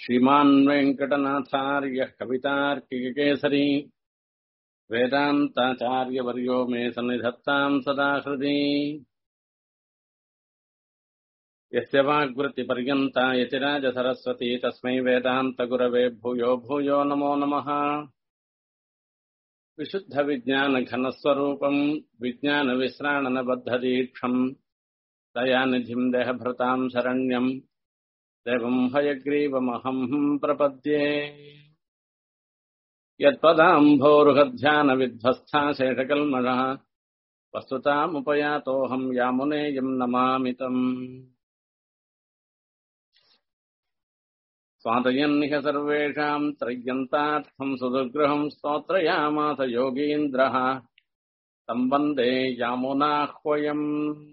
श्रीमान् वेङ्कटनाथार्यः कवितार्किककेसरी वेदान्ताचार्यवर्यो मे सन्निधत्ताम् सदा हृदि यस्य वाग्वृत्तिपर्यन्ता यतिराजसरस्वती तस्मै वेदान्तगुरवे भूयो भूयो नमो नमः विशुद्धविज्ञानघनस्वरूपम् विज्ञानविश्राणनबद्धदीक्षम् दयानिधिम् देहभृताम् शरण्यम् देवम् हयग्रीवमहम् प्रपद्ये यत्पदाम्भोरुहध्यानविध्वस्था शेषकल्मषः वस्तुतामुपयातोऽहम् यामुनेयम् नमामि तम् स्वादयन्निह सर्वेषाम् त्रय्यन्तार्थम् सुदुर्गृहम् स्तोत्रयामास योगीन्द्रः तम् वन्दे यामुनाह्वयम्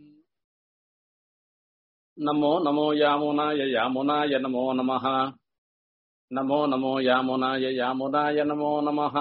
नमो नमो यामुनाय यामुनाय नमो नमः नमो नमो यामुनाय यामुनाय नमो நமः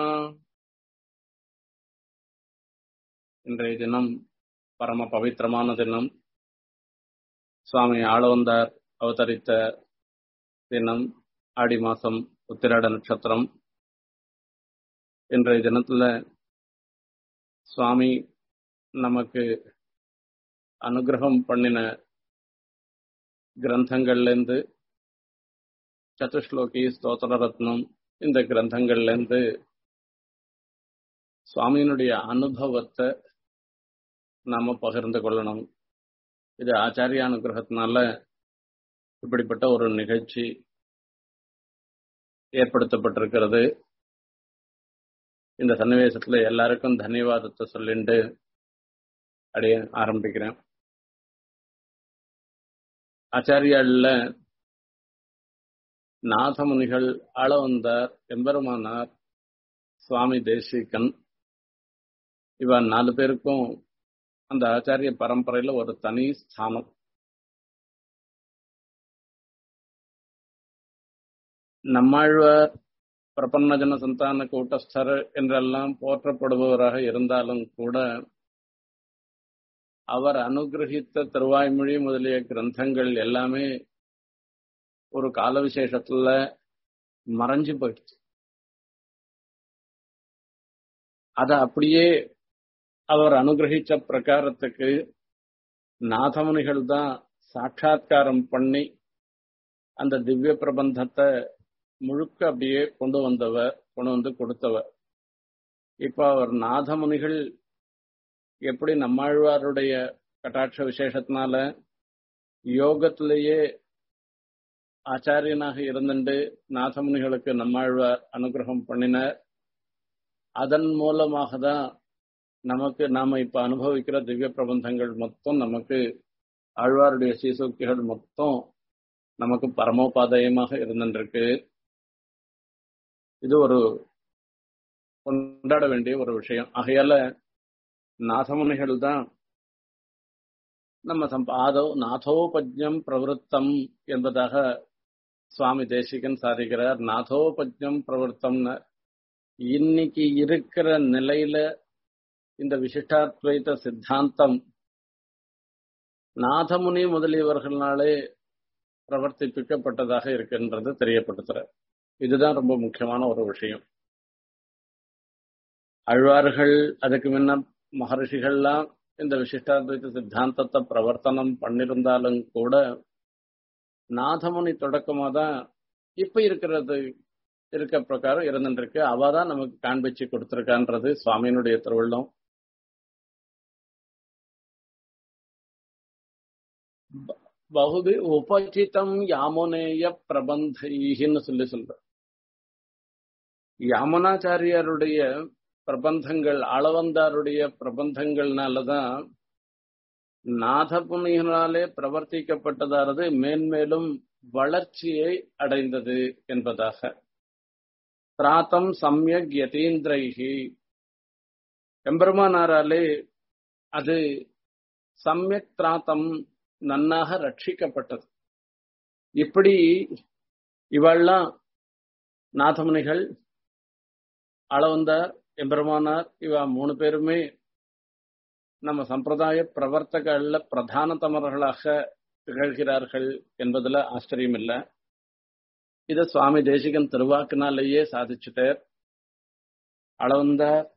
இன்றைய தினம் பரம பவித்திரமான தினம் சுவாமி ஆளவந்தார் அவதரித்த தினம் ஆடி மாசம் உத்திராட நட்சத்திரம் இன்றைய தினத்துல சுவாமி நமக்கு அனுகிரகம் பண்ணின கிரந்தங்கள்லேருந்து சதுஸ்லோகி ஸ்தோத்திர ரத்னம் இந்த கிரந்தங்கள்லேருந்து சுவாமியினுடைய அனுபவத்தை நாம பகிர்ந்து கொள்ளணும் இது ஆச்சாரிய அனுகிரகத்தினால இப்படிப்பட்ட ஒரு நிகழ்ச்சி ஏற்படுத்தப்பட்டிருக்கிறது இந்த சன்னிவேசத்துல எல்லாருக்கும் தன்யவாதத்தை சொல்லிட்டு அடைய ஆரம்பிக்கிறேன் ஆச்சாரியால நாதமுனிகள் ஆளவந்தார் எம்பெருமானார் சுவாமி தேசிகன் இவ நாலு பேருக்கும் அந்த ஆச்சாரிய பரம்பரையில ஒரு தனி ஸ்தானம் நம்மாழ்வார் பிரபன்னஜன சந்தான கூட்டஸ்தர் என்றெல்லாம் போற்றப்படுபவராக இருந்தாலும் கூட அவர் அனுகிரகித்த திருவாய்மொழி முதலிய கிரந்தங்கள் எல்லாமே ஒரு கால விசேஷத்துல மறைஞ்சு போயிடுச்சு அத அப்படியே அவர் அனுகிரகிச்ச பிரகாரத்துக்கு நாதமுனிகள் தான் சாட்சா்காரம் பண்ணி அந்த திவ்ய பிரபந்தத்தை முழுக்க அப்படியே கொண்டு வந்தவர் கொண்டு வந்து கொடுத்தவர் இப்ப அவர் நாதமுனிகள் எப்படி நம்மாழ்வாருடைய கட்டாட்ச விசேஷத்தினால யோகத்திலேயே ஆச்சாரியனாக இருந்துட்டு நாதமுனிகளுக்கு நம்மாழ்வார் அனுகிரகம் பண்ணினார் அதன் மூலமாக தான் நமக்கு நாம இப்ப அனுபவிக்கிற திவ்ய பிரபந்தங்கள் மொத்தம் நமக்கு ஆழ்வாருடைய சீசோக்கிகள் மொத்தம் நமக்கு பரமோபாதயமாக இருந்துருக்கு இது ஒரு கொண்டாட வேண்டிய ஒரு விஷயம் ஆகையால நாதமுனிகள் தான் நம்ம ஆதோ நாதோபஜம் பிரவருத்தம் என்பதாக சுவாமி தேசிகன் சாதிக்கிறார் நாதோபஜம் பிரவருத்தம்னு இன்னைக்கு இருக்கிற நிலையில இந்த விசிஷ்டாத்வைத சித்தாந்தம் நாதமுனி முதலியவர்களாலே பிரவர்த்திப்பிக்கப்பட்டதாக இருக்கின்றது தெரியப்படுத்துற இதுதான் ரொம்ப முக்கியமான ஒரு விஷயம் அழ்வார்கள் அதுக்கு முன்ன மகர்ஷிகள்லாம் இந்த விசிஷ்டாத்வைத சித்தாந்தத்தை பிரவர்த்தனம் பண்ணிருந்தாலும் கூட நாதமுனி தொடக்கமா தான் இப்ப இருக்கிறது இருக்க பிரகாரம் இருந்துருக்கு அவ தான் நமக்கு காண்பிச்சு கொடுத்திருக்கான்றது சுவாமியினுடைய திருவள்ளம் பகுதி உபசிதம் யாமுனேய பிரபந்தைன்னு சொல்லி சொல்ற யாமுனாச்சாரியாருடைய பிரபந்தங்கள் அளவந்தாருடைய பிரபந்தங்கள்னாலதான் நாதபுனிகளாலே பிரவர்த்திக்கப்பட்டதானது மேன்மேலும் வளர்ச்சியை அடைந்தது என்பதாக திராத்தம் சமயக் யதீந்திரைகி எம்பெருமானாராலே அது சமயக் திராத்தம் நன்னாக ரட்சிக்கப்பட்டது இப்படி இவெல்லாம் நாதமுனிகள் அளவந்தார் எம்பெருமானார் இவ மூணு பேருமே நம்ம சம்பிரதாய பிரவர்த்தகல்ல பிரதானதமர்களாக திகழ்கிறார்கள் என்பதுல ஆச்சரியம் இல்லை இத சுவாமி தேசிகன் திருவாக்குனாலேயே சாதிச்சுட்டார் அளவந்தார்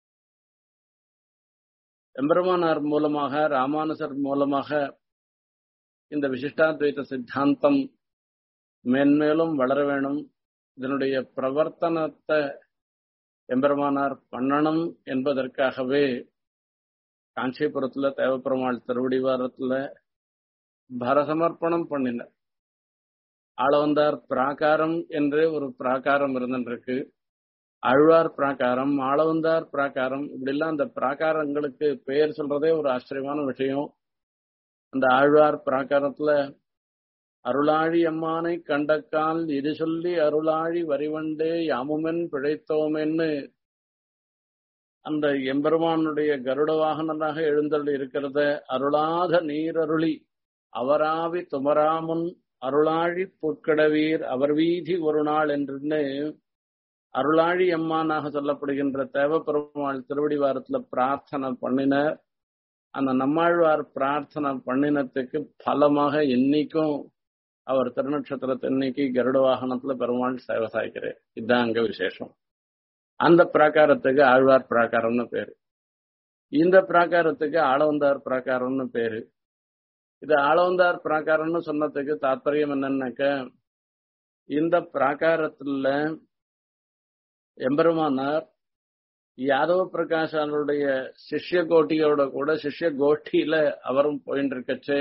எம்பெருமானார் மூலமாக ராமானுசர் மூலமாக இந்த விசிஷ்டாத்வைத சித்தாந்தம் மேன்மேலும் வளர வேணும் இதனுடைய பிரவர்த்தனத்தை எம்பெருமானார் பண்ணணும் என்பதற்காகவே காஞ்சிபுரத்துல தேவப்பெருமாள் திருவடிவாரத்துல பரசமர்ப்பணம் பண்ணினார் ஆளவந்தார் பிராகாரம் என்று ஒரு பிராகாரம் இருந்துருக்கு அழ்வார் பிராகாரம் ஆளவந்தார் பிராகாரம் இப்படிலாம் அந்த பிராகாரங்களுக்கு பெயர் சொல்றதே ஒரு ஆச்சரியமான விஷயம் அந்த ஆழ்வார் பிராகாரத்துல அருளாழி அம்மானை கண்டக்கால் இது சொல்லி அருளாழி வரிவண்டே யாமுமென் பிழைத்தோமென்னு அந்த எம்பெருமானுடைய கருட வாகனராக எழுந்தருள் இருக்கிறத அருளாத நீரருளி அவராவி துமராமுன் அருளாழி பொற்கடவீர் அவர் வீதி ஒரு நாள் என்று அருளாழி அம்மானாக சொல்லப்படுகின்ற தேவப்பெருமாள் திருவடிவாரத்துல பிரார்த்தனை பண்ணினர் அந்த நம்மாழ்வார் பிரார்த்தனை பண்ணினத்துக்கு பலமாக என்னைக்கும் அவர் திருநட்சத்திரத்தை இன்னைக்கு கருட வாகனத்துல பெருமாள் சேவை சாய்க்கிறேன் இதுதான் அங்க விசேஷம் அந்த பிராகாரத்துக்கு ஆழ்வார் பிராகாரம்னு பேரு இந்த பிராகாரத்துக்கு ஆளவந்தார் பிராகாரம்னு பேரு இது ஆளவந்தார் பிராகாரம்னு சொன்னதுக்கு தாற்பயம் என்னன்னாக்க இந்த பிராகாரத்துல எம்பெருமானார் யாதவ பிரகாஷனுடைய சிஷ்ய கோட்டியோட கூட சிஷ்ய கோஷ்டியில அவரும் போயிட்டு இருக்கச்சு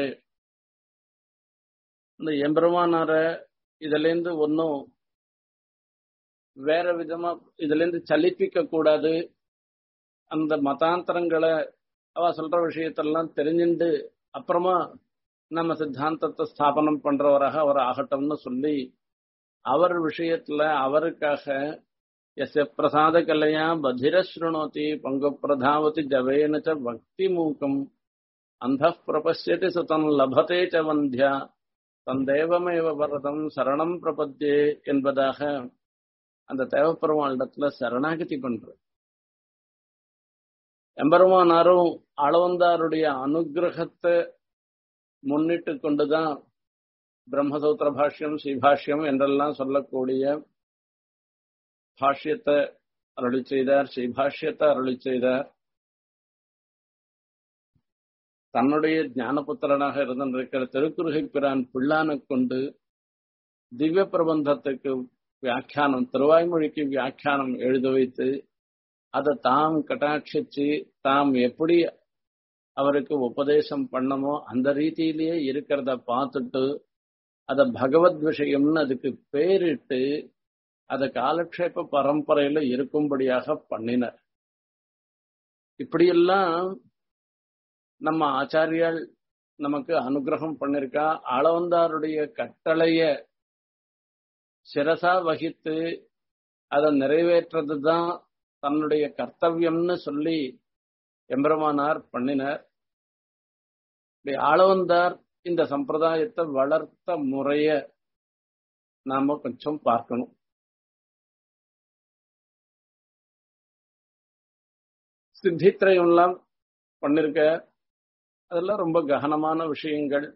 இந்த எம்பெருமானார இதுல இருந்து ஒன்னும் வேற விதமா இதுல இருந்து சலிப்பிக்க கூடாது அந்த மதாந்தரங்களை அவ சொல்ற விஷயத்தெல்லாம் தெரிஞ்சுண்டு அப்புறமா நம்ம சித்தாந்தத்தை ஸ்தாபனம் பண்றவராக அவர் ஆகட்டும்னு சொல்லி அவர் விஷயத்துல அவருக்காக எஸ் பிரசாத கலையா பதிர ஸ்ருணோதி பங்கு பிரதாவதி ஜவேன ச பக்தி மூக்கம் அந்த பிரபசியதி சுதம் லபதே ச வந்தியா தந்தேவமேவ பரதம் சரணம் பிரபத்தியே என்பதாக அந்த தேவப்பெருமாளிடத்துல சரணாகதி பண்ற எம்பெருமானாரும் அளவந்தாருடைய அனுகிரகத்தை முன்னிட்டு கொண்டுதான் பிரம்மசூத்திர பாஷ்யம் ஸ்ரீபாஷ்யம் என்றெல்லாம் சொல்லக்கூடிய பாஷ்யத்தை அருளி செய்தார் ஸ்ரீபாஷ்யத்தை அருளி செய்தார் தன்னுடைய ஞானபுத்திரனாக இருந்திருக்கிற திருக்குறுகை பிரான் பிள்ளான கொண்டு திவ்ய பிரபந்தத்துக்கு வியாக்கியானம் திருவாய்மொழிக்கு வியாக்கியானம் எழுத வைத்து அதை தாம் கட்டாட்சிச்சு தாம் எப்படி அவருக்கு உபதேசம் பண்ணமோ அந்த ரீதியிலேயே இருக்கிறத பார்த்துட்டு அத பகவத் விஷயம்னு அதுக்கு பேரிட்டு அத காலக்ஷேப பரம்பரையில இருக்கும்படியாக பண்ணினர் இப்படியெல்லாம் நம்ம ஆச்சாரியால் நமக்கு அனுகிரகம் பண்ணிருக்கா ஆளவந்தாருடைய கட்டளைய சிரசா வகித்து அதை நிறைவேற்றது தான் தன்னுடைய கர்த்தவியம்னு சொல்லி எம்பெருமானார் பண்ணினார் இப்படி ஆளவந்தார் இந்த சம்பிரதாயத்தை வளர்த்த முறைய நாம கொஞ்சம் பார்க்கணும் சித்தித்திரையெல்லாம் பண்ணிருக்க அதெல்லாம் ரொம்ப ககனமான விஷயங்கள்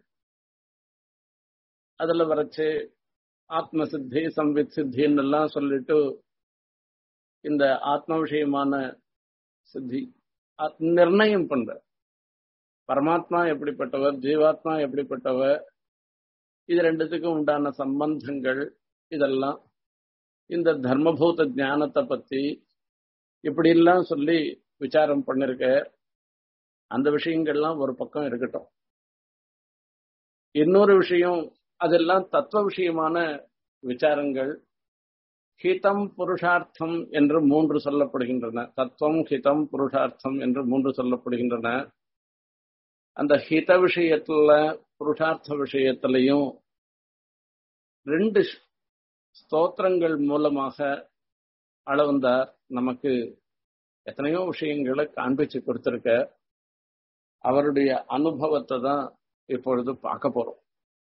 அதுல வரைச்சு ஆத்ம சித்தி சம்வித் சித்தின்னு எல்லாம் சொல்லிட்டு இந்த ஆத்ம விஷயமான சித்தி நிர்ணயம் பண்ற பரமாத்மா எப்படிப்பட்டவர் ஜீவாத்மா எப்படிப்பட்டவர் இது ரெண்டுத்துக்கும் உண்டான சம்பந்தங்கள் இதெல்லாம் இந்த தர்மபூத ஞானத்தை பத்தி இப்படி எல்லாம் சொல்லி விசாரம் பண்ணிருக்க அந்த விஷயங்கள்லாம் ஒரு பக்கம் இருக்கட்டும் இன்னொரு விஷயம் அதெல்லாம் தத்துவ விஷயமான விசாரங்கள் ஹிதம் புருஷார்த்தம் என்று மூன்று சொல்லப்படுகின்றன தத்துவம் ஹிதம் புருஷார்த்தம் என்று மூன்று சொல்லப்படுகின்றன அந்த ஹித விஷயத்துல புருஷார்த்த விஷயத்திலையும் ரெண்டு ஸ்தோத்திரங்கள் மூலமாக அளவந்தார் நமக்கு எத்தனையோ விஷயங்களை காண்பிச்சு கொடுத்திருக்க அவருடைய அனுபவத்தை தான் இப்பொழுது பார்க்க போறோம்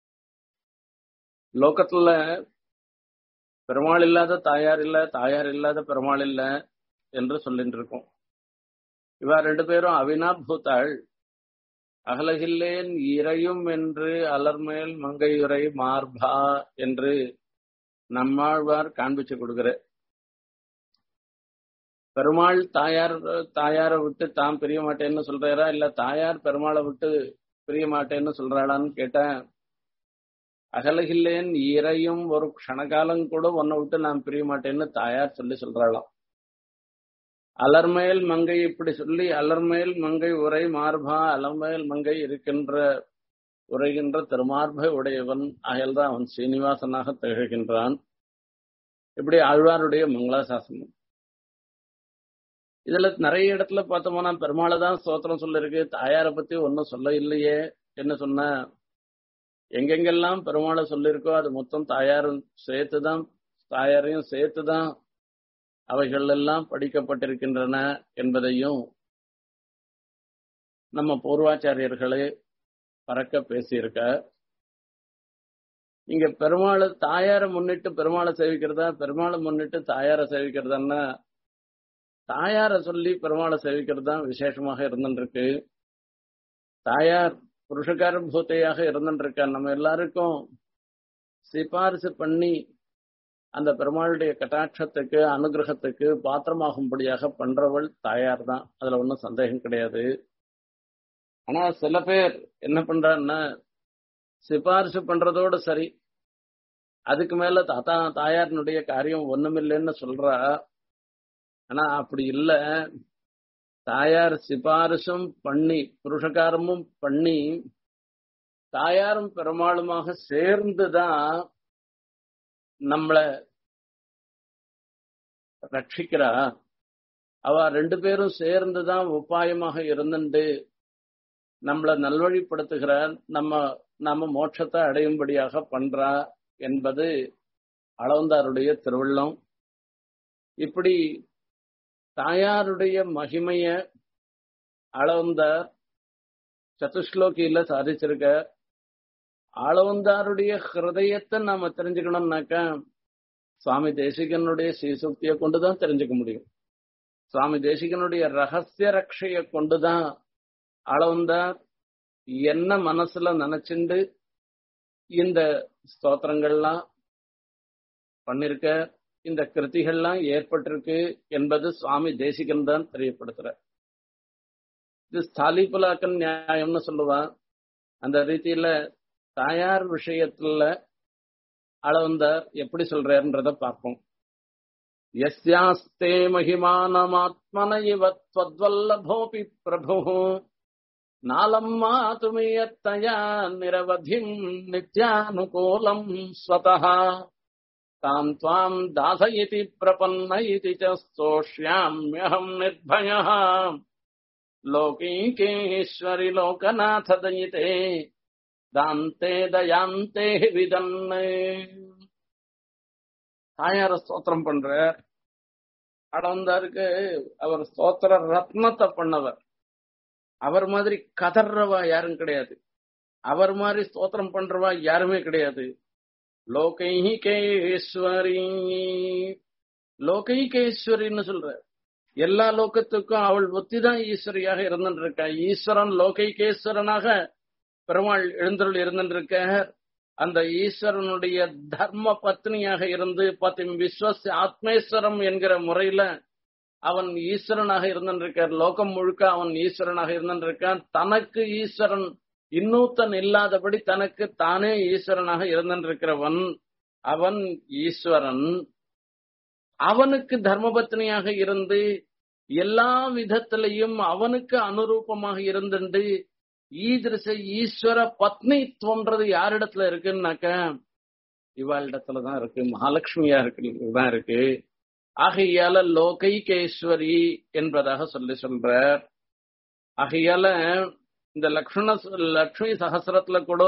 லோகத்துல பெருமாள் இல்லாத தாயார் இல்ல தாயார் இல்லாத பெருமாள் இல்ல என்று சொல்லிட்டு இருக்கோம் இவா ரெண்டு பேரும் அவினாபூத்தாள் அகலகில்லேன் இறையும் என்று அலர்மேல் மங்கையுரை மார்பா என்று நம்மாழ்வார் காண்பிச்சு கொடுக்கிற பெருமாள் தாயார் தாயாரை விட்டு தாம் பிரிய மாட்டேன்னு சொல்றாரா இல்ல தாயார் பெருமாளை விட்டு பிரிய மாட்டேன்னு சொல்றாளான்னு கேட்டேன் அகலகில்லேன் இறையும் ஒரு க்ஷணகாலம் கூட உன்னை விட்டு நான் பிரிய மாட்டேன்னு தாயார் சொல்லி சொல்றாளாம் அலர்மேல் மங்கை இப்படி சொல்லி அலர்மேல் மங்கை உரை மார்பா அலர்மேல் மங்கை இருக்கின்ற உரைகின்ற திருமார்பை உடையவன் அயல்தான் அவன் சீனிவாசனாக திகழ்கின்றான் இப்படி ஆழ்வாருடைய மங்களாசாசனம் இதுல நிறைய இடத்துல பார்த்தோம்னா பெருமாளை தான் ஸ்தோத்திரம் சொல்லிருக்கு தாயாரை பத்தி ஒன்னும் சொல்ல இல்லையே என்ன சொன்ன எங்கெங்கெல்லாம் பெருமாளை சொல்லியிருக்கோ அது மொத்தம் தாயாரும் சேர்த்துதான் தாயாரையும் சேர்த்துதான் அவைகள் எல்லாம் படிக்கப்பட்டிருக்கின்றன என்பதையும் நம்ம பூர்வாச்சாரியர்களே பறக்க பேசியிருக்க இங்க பெருமாளை தாயாரை முன்னிட்டு பெருமாளை சேவிக்கிறதா பெருமாளை முன்னிட்டு தாயாரை சேவிக்கிறதான்னா தாயாரை சொல்லி பெருமாளை சேவிக்கிறது தான் விசேஷமாக இருந்துருக்கு தாயார் புருஷகார பூத்தையாக இருந்துருக்கா நம்ம எல்லாருக்கும் சிபாரிசு பண்ணி அந்த பெருமாளுடைய கட்டாட்சத்துக்கு அனுகிரகத்துக்கு பாத்திரமாகும்படியாக பண்றவள் தாயார் தான் அதுல ஒன்றும் சந்தேகம் கிடையாது ஆனா சில பேர் என்ன பண்றான்னா சிபாரிசு பண்றதோட சரி அதுக்கு மேல தாத்தா தாயாரினுடைய காரியம் ஒண்ணுமில்லைன்னு சொல்றா ஆனா அப்படி இல்ல தாயார் சிபாரிசும் பண்ணி புருஷகாரமும் பண்ணி தாயாரும் பெருமாளுமாக சேர்ந்துதான் நம்மள ரட்சிக்கிறா அவ ரெண்டு பேரும் சேர்ந்துதான் உபாயமாக இருந்துட்டு நம்மள நல்வழிப்படுத்துகிறார் நம்ம நம்ம மோட்சத்தை அடையும்படியாக பண்றா என்பது அளவந்தாருடைய திருவள்ளம் இப்படி தாயாருடைய மகிமைய அளவந்தார் சதுஸ்லோகியில சாதிச்சிருக்க அளவந்தாருடைய ஹிருதயத்தை நாம தெரிஞ்சுக்கணும்னாக்கா சுவாமி தேசிகனுடைய ஸ்ரீசுக்தியை கொண்டுதான் தெரிஞ்சுக்க முடியும் சுவாமி தேசிகனுடைய ரகசிய ரட்சைய கொண்டுதான் அளவந்தார் என்ன மனசுல நினைச்சுண்டு இந்த ஸ்தோத்திரங்கள்லாம் பண்ணிருக்க இந்த கிருத்திகள்லாம் ஏற்பட்டிருக்கு என்பது சுவாமி தேசிகன் தான் தெரியப்படுத்துற இது ஸ்தாலிபுலாக்கன் நியாயம்னு சொல்லுவான் அந்த ரீதியில தாயார் விஷயத்துல அளவந்தார் எப்படி சொல்றாருன்றத பார்ப்போம் எஸ்யாஸ்தே மகிமானமாத்மன இவ त्वद्वल्लभोऽपि प्रभुः नालम् मातुमीयत्तया निरवधिम् नित्यानुकूलम् स्वतः ताम् त्वाम् दासयिति प्रपन्न इति च स्तोष्याम्यहम् निर्भयः लोकैकेश्वरि लोकनाथ दयिते தாந்தே தயாந்தே விதன்னு தாயார ஸ்தோத்திரம் பண்ற அடவந்தாருக்கு அவர் ஸ்தோத்திர ரத்னத்தை பண்ணவர் அவர் மாதிரி கதர்றவா யாரும் கிடையாது அவர் மாதிரி ஸ்தோத்திரம் பண்றவா யாருமே கிடையாது லோகைகேஸ்வரி லோகைகேஸ்வரின்னு சொல்ற எல்லா லோகத்துக்கும் அவள் ஒத்திதான் ஈஸ்வரியாக இருந்துட்டு இருக்கா ஈஸ்வரன் லோகைகேஸ்வரனாக பெருமாள் எழுந்தருள் இருந்திருக்க அந்த ஈஸ்வரனுடைய தர்ம பத்னியாக இருந்து பத்திம் விஸ்வஸ் ஆத்மேஸ்வரம் என்கிற முறையில அவன் ஈஸ்வரனாக இருந்திருக்கார் லோகம் முழுக்க அவன் ஈஸ்வரனாக இருந்திருக்கான் தனக்கு ஈஸ்வரன் இன்னூத்தன் இல்லாதபடி தனக்கு தானே ஈஸ்வரனாக இருந்திருக்கிறவன் அவன் ஈஸ்வரன் அவனுக்கு தர்மபத்னியாக இருந்து எல்லா விதத்திலையும் அவனுக்கு அனுரூபமாக இருந்துட்டு ஈதிருச ஈஸ்வர பத்னித்துவம்ன்றது யாரிடத்துல இருக்குன்னாக்க இவாளிடத்துலதான் இருக்கு மகாலட்சுமியா இருக்கு தான் இருக்கு ஆகையால லோகைகேஸ்வரி என்பதாக சொல்லி சொல்ற ஆகையால இந்த லக்ஷ்மண லக்ஷ்மி சகசிரத்துல கூட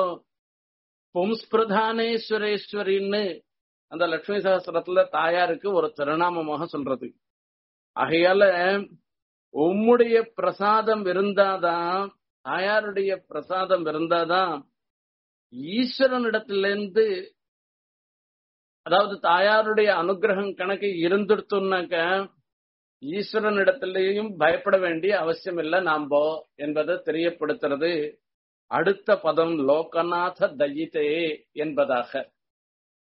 பும்ஸ்பிரதானேஸ்வரேஸ்வரின்னு அந்த லக்ஷ்மி சகசிரத்துல தாயாருக்கு ஒரு திருநாமமாக சொல்றது ஆகையால உம்முடைய பிரசாதம் இருந்தாதான் தாயாருடைய பிரசாதம் இருந்தாதான் ஈஸ்வரனிடத்திலிருந்து அதாவது தாயாருடைய அனுகிரகம் கணக்கு இருந்துடுத்துனாக்க ஈஸ்வரனிடத்திலேயும் பயப்பட வேண்டிய அவசியம் இல்லை நாம்போ என்பதை தெரியப்படுத்துறது அடுத்த பதம் லோகநாத தயிதே என்பதாக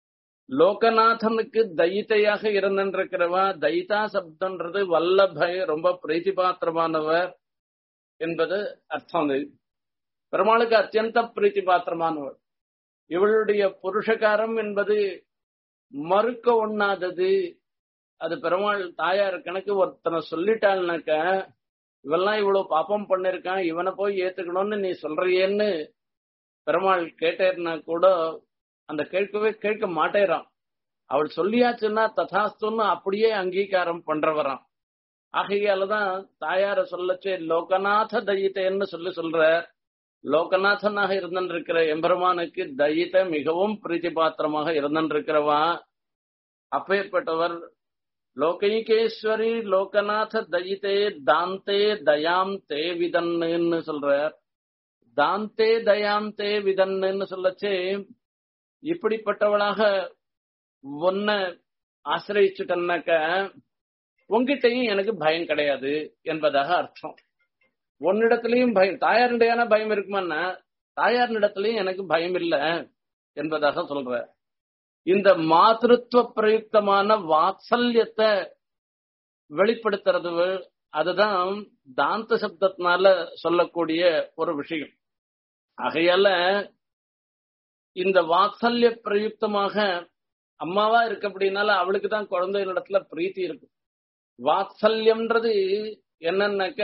லோகநாதனுக்கு தைத்தையாக இருந்திருக்கிறவா தைதா சப்தன்றது வல்லபை ரொம்ப பிரீத்திபாத்திரமானவர் என்பது அர்த்தம் அது பெருமாளுக்கு அத்தியந்த பிரீத்திபாத்திரமானவர் இவளுடைய புருஷகாரம் என்பது மறுக்க ஒண்ணாதது அது பெருமாள் தாயார் கணக்கு ஒருத்தனை சொல்லிட்டாள்னாக்க இவெல்லாம் இவ்வளவு பாப்பம் பண்ணிருக்கான் இவனை போய் ஏத்துக்கணும்னு நீ சொல்றியேன்னு பெருமாள் கேட்டேன்னா கூட அந்த கேட்கவே கேட்க மாட்டேறான் அவள் சொல்லியாச்சுன்னா ததாஸ்துன்னு அப்படியே அங்கீகாரம் பண்றவரான் ஆகையாலதான் தாயார சொல்லச்சே லோகநாத தயித்தேன்னு சொல்லி சொல்ற லோகநாதனாக இருந்திருக்கிற எம்பெருமானுக்கு தயித்த மிகவும் பிரீத்தி பாத்திரமாக இருந்திருக்கிறவா அப்பேற்பட்டவர் லோகைகேஸ்வரி லோகநாத தயித்தே தாந்தே தயாம் தே விதன்னு சொல்றார் தாந்தே தயாம் தே விதன்னு சொல்லச்சே இப்படிப்பட்டவளாக ஒன்ன ஆசிரியிச்சுட்டன்னாக்க உங்ககிட்டயும் எனக்கு பயம் கிடையாது என்பதாக அர்த்தம் உன்னிடத்திலையும் பயம் தாயாருடையான பயம் இருக்குமான்னா தாயாரிடத்திலையும் எனக்கு பயம் இல்லை என்பதாக சொல்ற இந்த மாதృత్వ பிரயுக்தமான வாத்சல்யத்தை வெளிப்படுத்துறது அதுதான் தாந்த சப்தத்தினால சொல்லக்கூடிய ஒரு விஷயம் ஆகையால இந்த வாத்சல்ய பிரயுக்தமாக அம்மாவா இருக்கு அப்படின்னால அவளுக்கு தான் குழந்தைகளிடத்துல பிரீத்தி இருக்கு வாத்சல்யம்ன்றது என்னன்னாக்க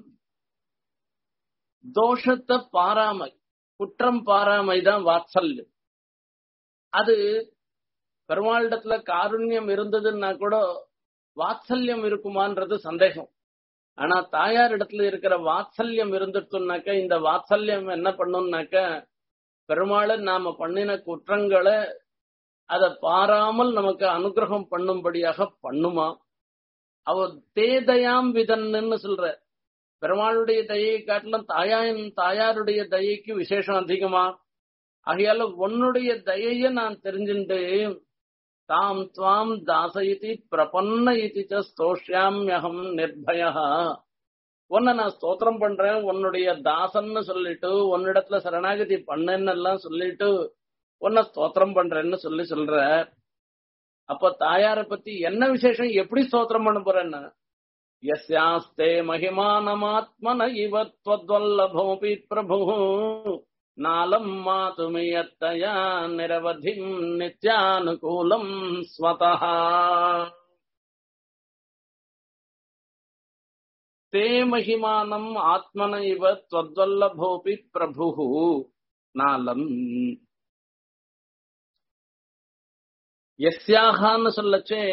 தோஷத்தை பாராமை குற்றம் பாராமை தான் வாத்சல்யம் அது பெருமாளிடத்துல காருண்யம் இருந்ததுன்னா கூட வாத்சல்யம் இருக்குமான்றது சந்தேகம் ஆனா தாயார் இடத்துல இருக்கிற வாத்சல்யம் இருந்துட்டுனாக்க இந்த வாத்சல்யம் என்ன பண்ணும்னாக்க பெருமாளை நாம பண்ணின குற்றங்களை அதை பாராமல் நமக்கு அனுகிரகம் பண்ணும்படியாக பண்ணுமா அவ தேதயாம் விதன்னு சொல்ற பெருமாளுடைய தயை காட்டிலும் தாயாயின் தாயாருடைய தயைக்கு விசேஷம் அதிகமா ஆகையால உன்னுடைய தயைய நான் தெரிஞ்சுட்டு தாம் துவாம் தாசயிதி பிரபன்ன இதி ஸ்தோஷ்யாமியகம் நிர்பயா உன்னை நான் ஸ்தோத்திரம் பண்றேன் உன்னுடைய தாசன்னு சொல்லிட்டு உன்னிடத்துல சரணாகதி பண்ணேன்னு எல்லாம் சொல்லிட்டு உன்னை ஸ்தோத்திரம் பண்றேன்னு சொல்லி சொல்ற அப்ப தாயார பத்தி என்ன விசேஷம் எப்படி ஸ்தோத்திரம் பண்ண போறேன்னு यस्यास्ते महिमानमात्मन इव त्वद्वल्लभोऽपि प्रभुः नालम् मातुमियत्तया निरवधिम् नित्यानुकूलम् स्वतः ते महिमानम् आत्मन इव त्वद्वल्लभोऽपि प्रभुः नालम् எஸ்யாகான்னு சொல்லச்சே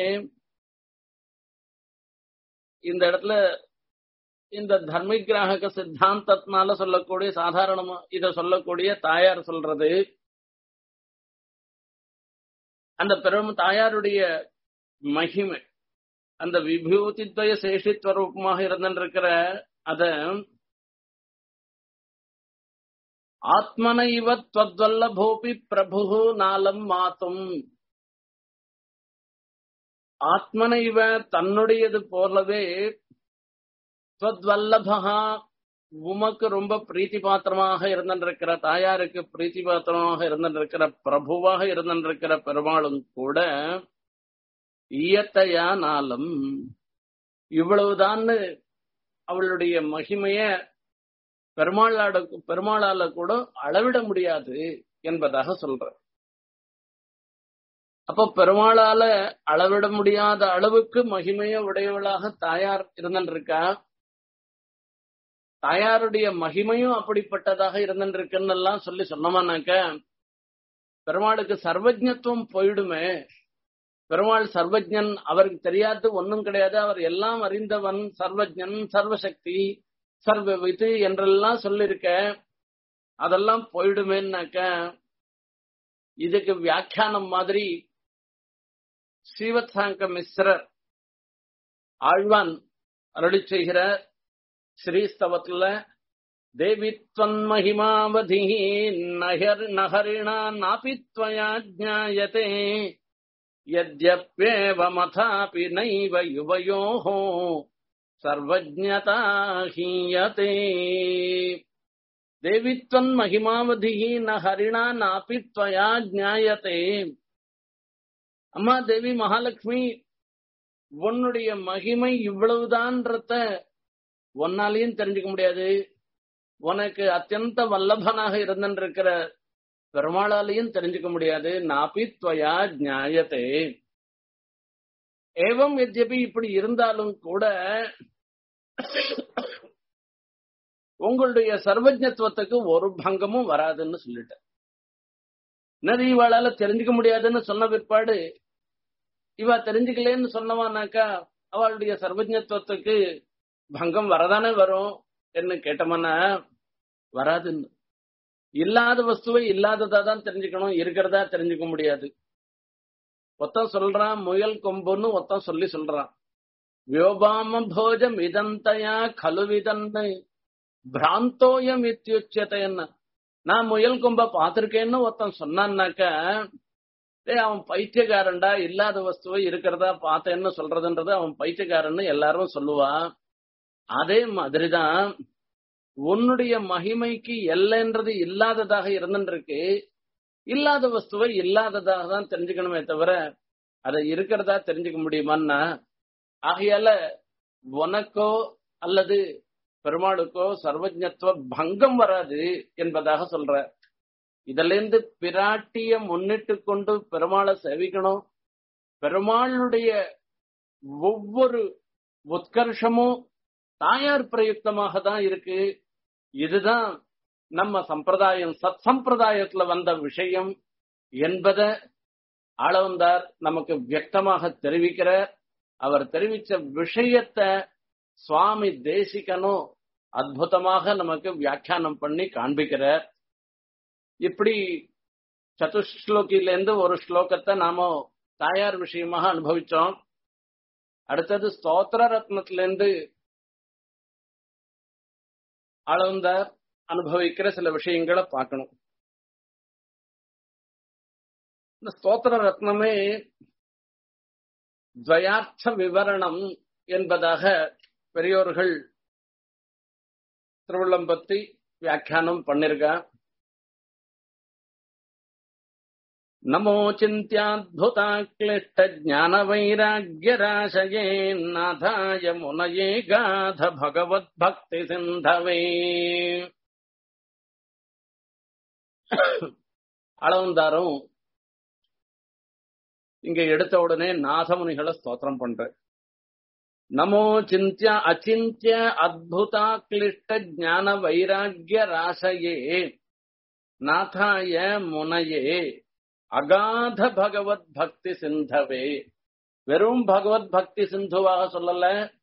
இந்த இடத்துல இந்த தர்மிகிராக சித்தாந்தத்தினால சொல்லக்கூடிய சாதாரணமா இத சொல்லக்கூடிய தாயார் சொல்றது அந்த பெரும் தாயாருடைய மகிமை அந்த விபூதித்வய சேஷித்வரூபமாக இருந்திருக்கிற அத ஆத்மன இவ துவத்வல்லபோபி பிரபு நாலம் மாத்தும் ஆத்மன இவ தன்னுடையது போலவே துவத்வல்லபகா உமக்கு ரொம்ப பிரீத்தி பாத்திரமாக இருந்திருக்கிற தாயாருக்கு பிரீத்தி பாத்திரமாக இருந்திருக்கிற பிரபுவாக இருந்திருக்கிற பெருமாளும் கூட இயத்தையா நாளும் இவ்வளவுதான் அவளுடைய மகிமைய பெருமாளாட பெருமாளால கூட அளவிட முடியாது என்பதாக சொல்ற அப்போ பெருமாளால அளவிட முடியாத அளவுக்கு மகிமைய உடையவளாக தாயார் இருந்திருக்கா தாயாருடைய மகிமையும் அப்படிப்பட்டதாக இருந்திருக்குன்னு எல்லாம் சொல்லி சொன்னோமானாக்க பெருமாளுக்கு சர்வஜத்துவம் போயிடுமே பெருமாள் சர்வஜன் அவருக்கு தெரியாது ஒன்னும் கிடையாது அவர் எல்லாம் அறிந்தவன் சர்வஜன் சர்வசக்தி சர்வ விது என்றெல்லாம் சொல்லிருக்க அதெல்லாம் போயிடுமேன்னாக்க இதுக்கு வியாக்கியானம் மாதிரி ஸ்ரீவத்சாங்க மிஸ்ரர் ஆழ்வான் அருளி செய்கிற ஸ்ரீஸ்தவத்துல தேவித்வன் மகிமாவதி நகர் நகரிணா நாபித்வயா ஜாயதே यद्यप्येवमथापि नैव युवयोः सर्वज्ञता हीयते देवित्वन् महिमावधिः न हरिणा नापि त्वया ज्ञायते அம்மா தேவி மகாலட்சுமி உன்னுடைய மகிமை இவ்வளவுதான்றத ஒன்னாலையும் தெரிஞ்சுக்க முடியாது உனக்கு அத்தியந்த வல்லபனாக இருந்திருக்கிற பெருமாளாலையும் தெரிஞ்சுக்க முடியாது நாபி துவயா நியாயத்தே ஏவம் எத்யபி இப்படி இருந்தாலும் கூட உங்களுடைய சர்வஜத்துவத்துக்கு ஒரு பங்கமும் வராதுன்னு சொல்லிட்டேன் என்னது இவாளால தெரிஞ்சுக்க முடியாதுன்னு சொன்ன பிற்பாடு இவ தெரிஞ்சுக்கலன்னு சொன்னவானாக்கா அவளுடைய சர்வஜத்துவத்துக்கு பங்கம் வரதானே வரும் என்ன கேட்டோம்னா வராதுன்னு இல்லாத வஸ்துவை இல்லாததா தான் தெரிஞ்சுக்கணும் இருக்கிறதா தெரிஞ்சுக்க முடியாது ஒத்தன் சொல்றான் முயல் கொம்புன்னு ஒத்தன் சொல்லி சொல்றான் வியோபாம போஜம் இதந்தயா கலுவிதன்னு பிராந்தோயம் இத்தியுச்சத்தைன்னு நான் முயல் கொம்ப பார்த்திருக்கேன்னு ஒருத்தன் சொன்னான்னாக்க டேய் அவன் பைத்தியக்காரன்டா இல்லாத வஸ்துவை இருக்கிறதா பார்த்தேன்னு சொல்றதுன்றது அவன் பைத்தியக்காரன்னு எல்லாரும் சொல்லுவா அதே மாதிரிதான் உன்னுடைய மகிமைக்கு எல்லைன்றது இல்லாததாக இருந்துருக்கு இல்லாத வஸ்துவை இல்லாததாக தான் தெரிஞ்சுக்கணுமே தவிர அதை இருக்கிறதா தெரிஞ்சுக்க முடியுமான்னா ஆகையால உனக்கோ அல்லது பெருமாளுக்கோ சர்வஜத்துவ பங்கம் வராது என்பதாக சொல்ற இதுல இருந்து பிராட்டிய முன்னிட்டு கொண்டு பெருமாளை சேவிக்கணும் பெருமாளுடைய ஒவ்வொரு உத்கர்ஷமும் தாயார் பிரயுக்தமாக தான் இருக்கு இதுதான் நம்ம சம்பிரதாயம் சத் சம்பிரதாயத்துல வந்த விஷயம் என்பதை ஆளவந்தார் நமக்கு வியக்தமாக தெரிவிக்கிற அவர் தெரிவிச்ச விஷயத்தை சுவாமி தேசிகனும் அற்புதமாக நமக்கு வியாக்கியானம் பண்ணி காண்பிக்கிறார் இப்படி சதுஸ்லோகில இருந்து ஒரு ஸ்லோகத்தை நாம தாயார் விஷயமாக அனுபவிச்சோம் அடுத்தது ஸ்தோத்திர ரத்னத்திலிருந்து அளந்தார் அனுபவிக்கிற சில விஷயங்களை பார்க்கணும் இந்த ஸ்தோத்திர ரத்னமே துவயார்த்த விவரணம் என்பதாக பெரியோர்கள் திருவள்ளம்பத்தி வியாக்கியானம் பண்ணிருக்கா நமோ சிந்தியாத்புதா கிளிஷ்ட ஜான வைராகிய ராசயே நாதாய முனயே காத பகவத் பக்தி சிந்தவே அளவந்தாரும் இங்க எடுத்த உடனே நாதமுனிகளை ஸ்தோத்திரம் பண்ற நமோ சிந்திய அச்சிந்திய அத்புதா கிளிஷ்ட ஜான வைராகிய ராசயே நாதாய முனையே அகாத பகவத் பக்தி சிந்தவே வெறும் பகவத் பக்தி சிந்துவாக சொல்லல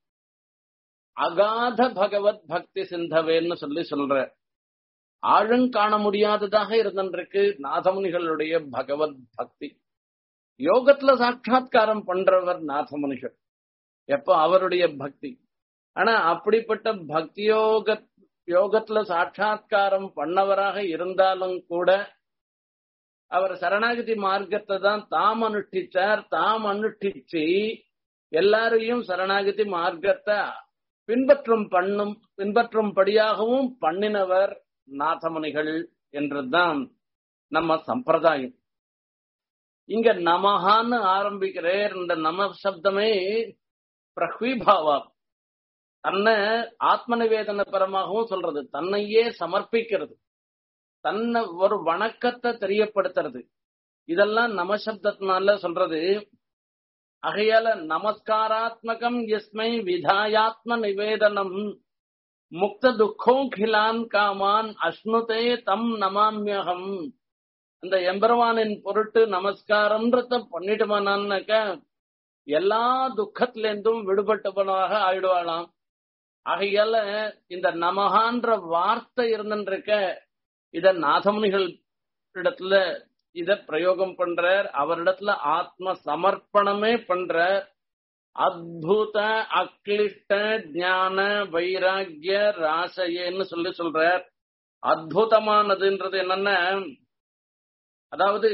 அகாத பகவத் பக்தி சிந்தவேன்னு சொல்லி சொல்ற ஆழம் காண முடியாததாக இருந்திருக்கு நாதமுனிகளுடைய பகவத் பக்தி யோகத்துல சாட்சா்காரம் பண்றவர் நாதமுனிகள் எப்ப அவருடைய பக்தி ஆனா அப்படிப்பட்ட பக்தி யோக யோகத்துல சாட்சா்காரம் பண்ணவராக இருந்தாலும் கூட அவர் சரணாகதி மார்க்கத்தை தான் தாம் அனுஷ்டிச்சார் தாம் அனுஷ்டிச்சு எல்லாரையும் சரணாகதி மார்க்கத்தை பின்பற்றும் பண்ணும் பின்பற்றும்படியாகவும் பண்ணினவர் நாதமுனிகள் என்றுதான் நம்ம சம்பிரதாயம் இங்க நமஹான்னு ஆரம்பிக்கிறேர் இந்த நம சப்தமே பிரஹ்விபாவா தன்னை ஆத்ம நிவேதன பரமாகவும் சொல்றது தன்னையே சமர்ப்பிக்கிறது தன்னை ஒரு வணக்கத்தை தெரியப்படுத்துறது இதெல்லாம் நமசப்தத்தினால சொல்றது ஆகையால நமஸ்காராத்மகம் எஸ்மை விதாயாத்ம நிவேதனம் முக்த துக்கோகிலான் காமான் அஷ்ணுதே தம் நமாமியகம் அந்த எம்பெருமானின் பொருட்டு நமஸ்காரம்ன்றத பண்ணிட்டுமானாக்க எல்லா துக்கத்திலிருந்தும் விடுபட்டவனாக ஆயிடுவாளாம் ஆகையால இந்த நமகான்ற வார்த்தை இருந்துருக்க இத நாதமுனிகள் இடத்துல இத பிரயோகம் பண்றார் அவரிடத்துல ஆத்ம சமர்ப்பணமே பண்றார் அத்புத அக்லிஷ்ட ஞான வைராகிய ராசையன்னு சொல்லி சொல்றார் அத்புதமானதுன்றது என்னன்னா அதாவது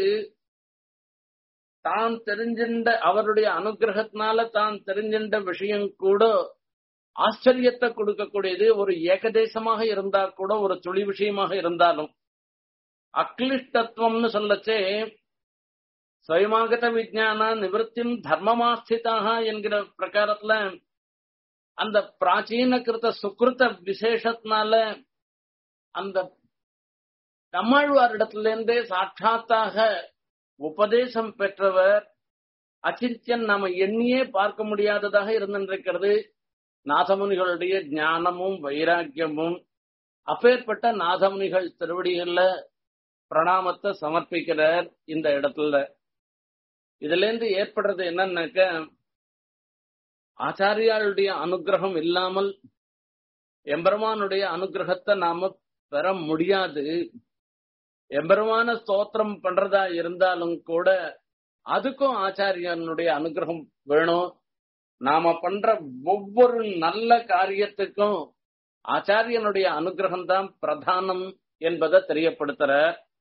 தான் தெரிஞ்சின்ற அவருடைய அனுகிரகத்தினால தான் தெரிஞ்சின்ற விஷயம் கூட ஆச்சரியத்தை கொடுக்கக்கூடியது ஒரு ஏகதேசமாக இருந்தா கூட ஒரு துளி விஷயமாக இருந்தாலும் அக்லிஷ்டத்துவம்னு சொல்லச்சே சுயமாகத விஜயான நிவர்த்தியும் தர்மமாஸ்திதாக என்கிற பிரகாரத்துல அந்த பிராச்சீன கிருத்த சுக்கிருத்த விசேஷத்தினால அந்த நம்மாழ்வாரிடத்திலிருந்தே சாட்சாத்தாக உபதேசம் பெற்றவர் அச்சிந்தியன் நாம எண்ணியே பார்க்க முடியாததாக இருந்திருக்கிறது நாதமுனிகளுடைய ஞானமும் வைராக்கியமும் அப்பேற்பட்ட நாதமுனிகள் திருவடிகள்ல பிரணாமத்தை சமர்ப்பிக்கிறார் இந்த இடத்துல இதுல இருந்து ஏற்படுறது என்னன்னாக்க ஆச்சாரியாளுடைய அனுகிரகம் இல்லாமல் எம்பெருமானுடைய அனுகிரகத்தை நாம பெற முடியாது எம்பெருமான ஸ்தோத்திரம் பண்றதா இருந்தாலும் கூட அதுக்கும் ஆச்சாரியனுடைய அனுகிரகம் வேணும் நாம பண்ற ஒவ்வொரு நல்ல காரியத்துக்கும் ஆச்சாரியனுடைய அனுகிரகம் தான் பிரதானம் என்பதை தெரியப்படுத்துற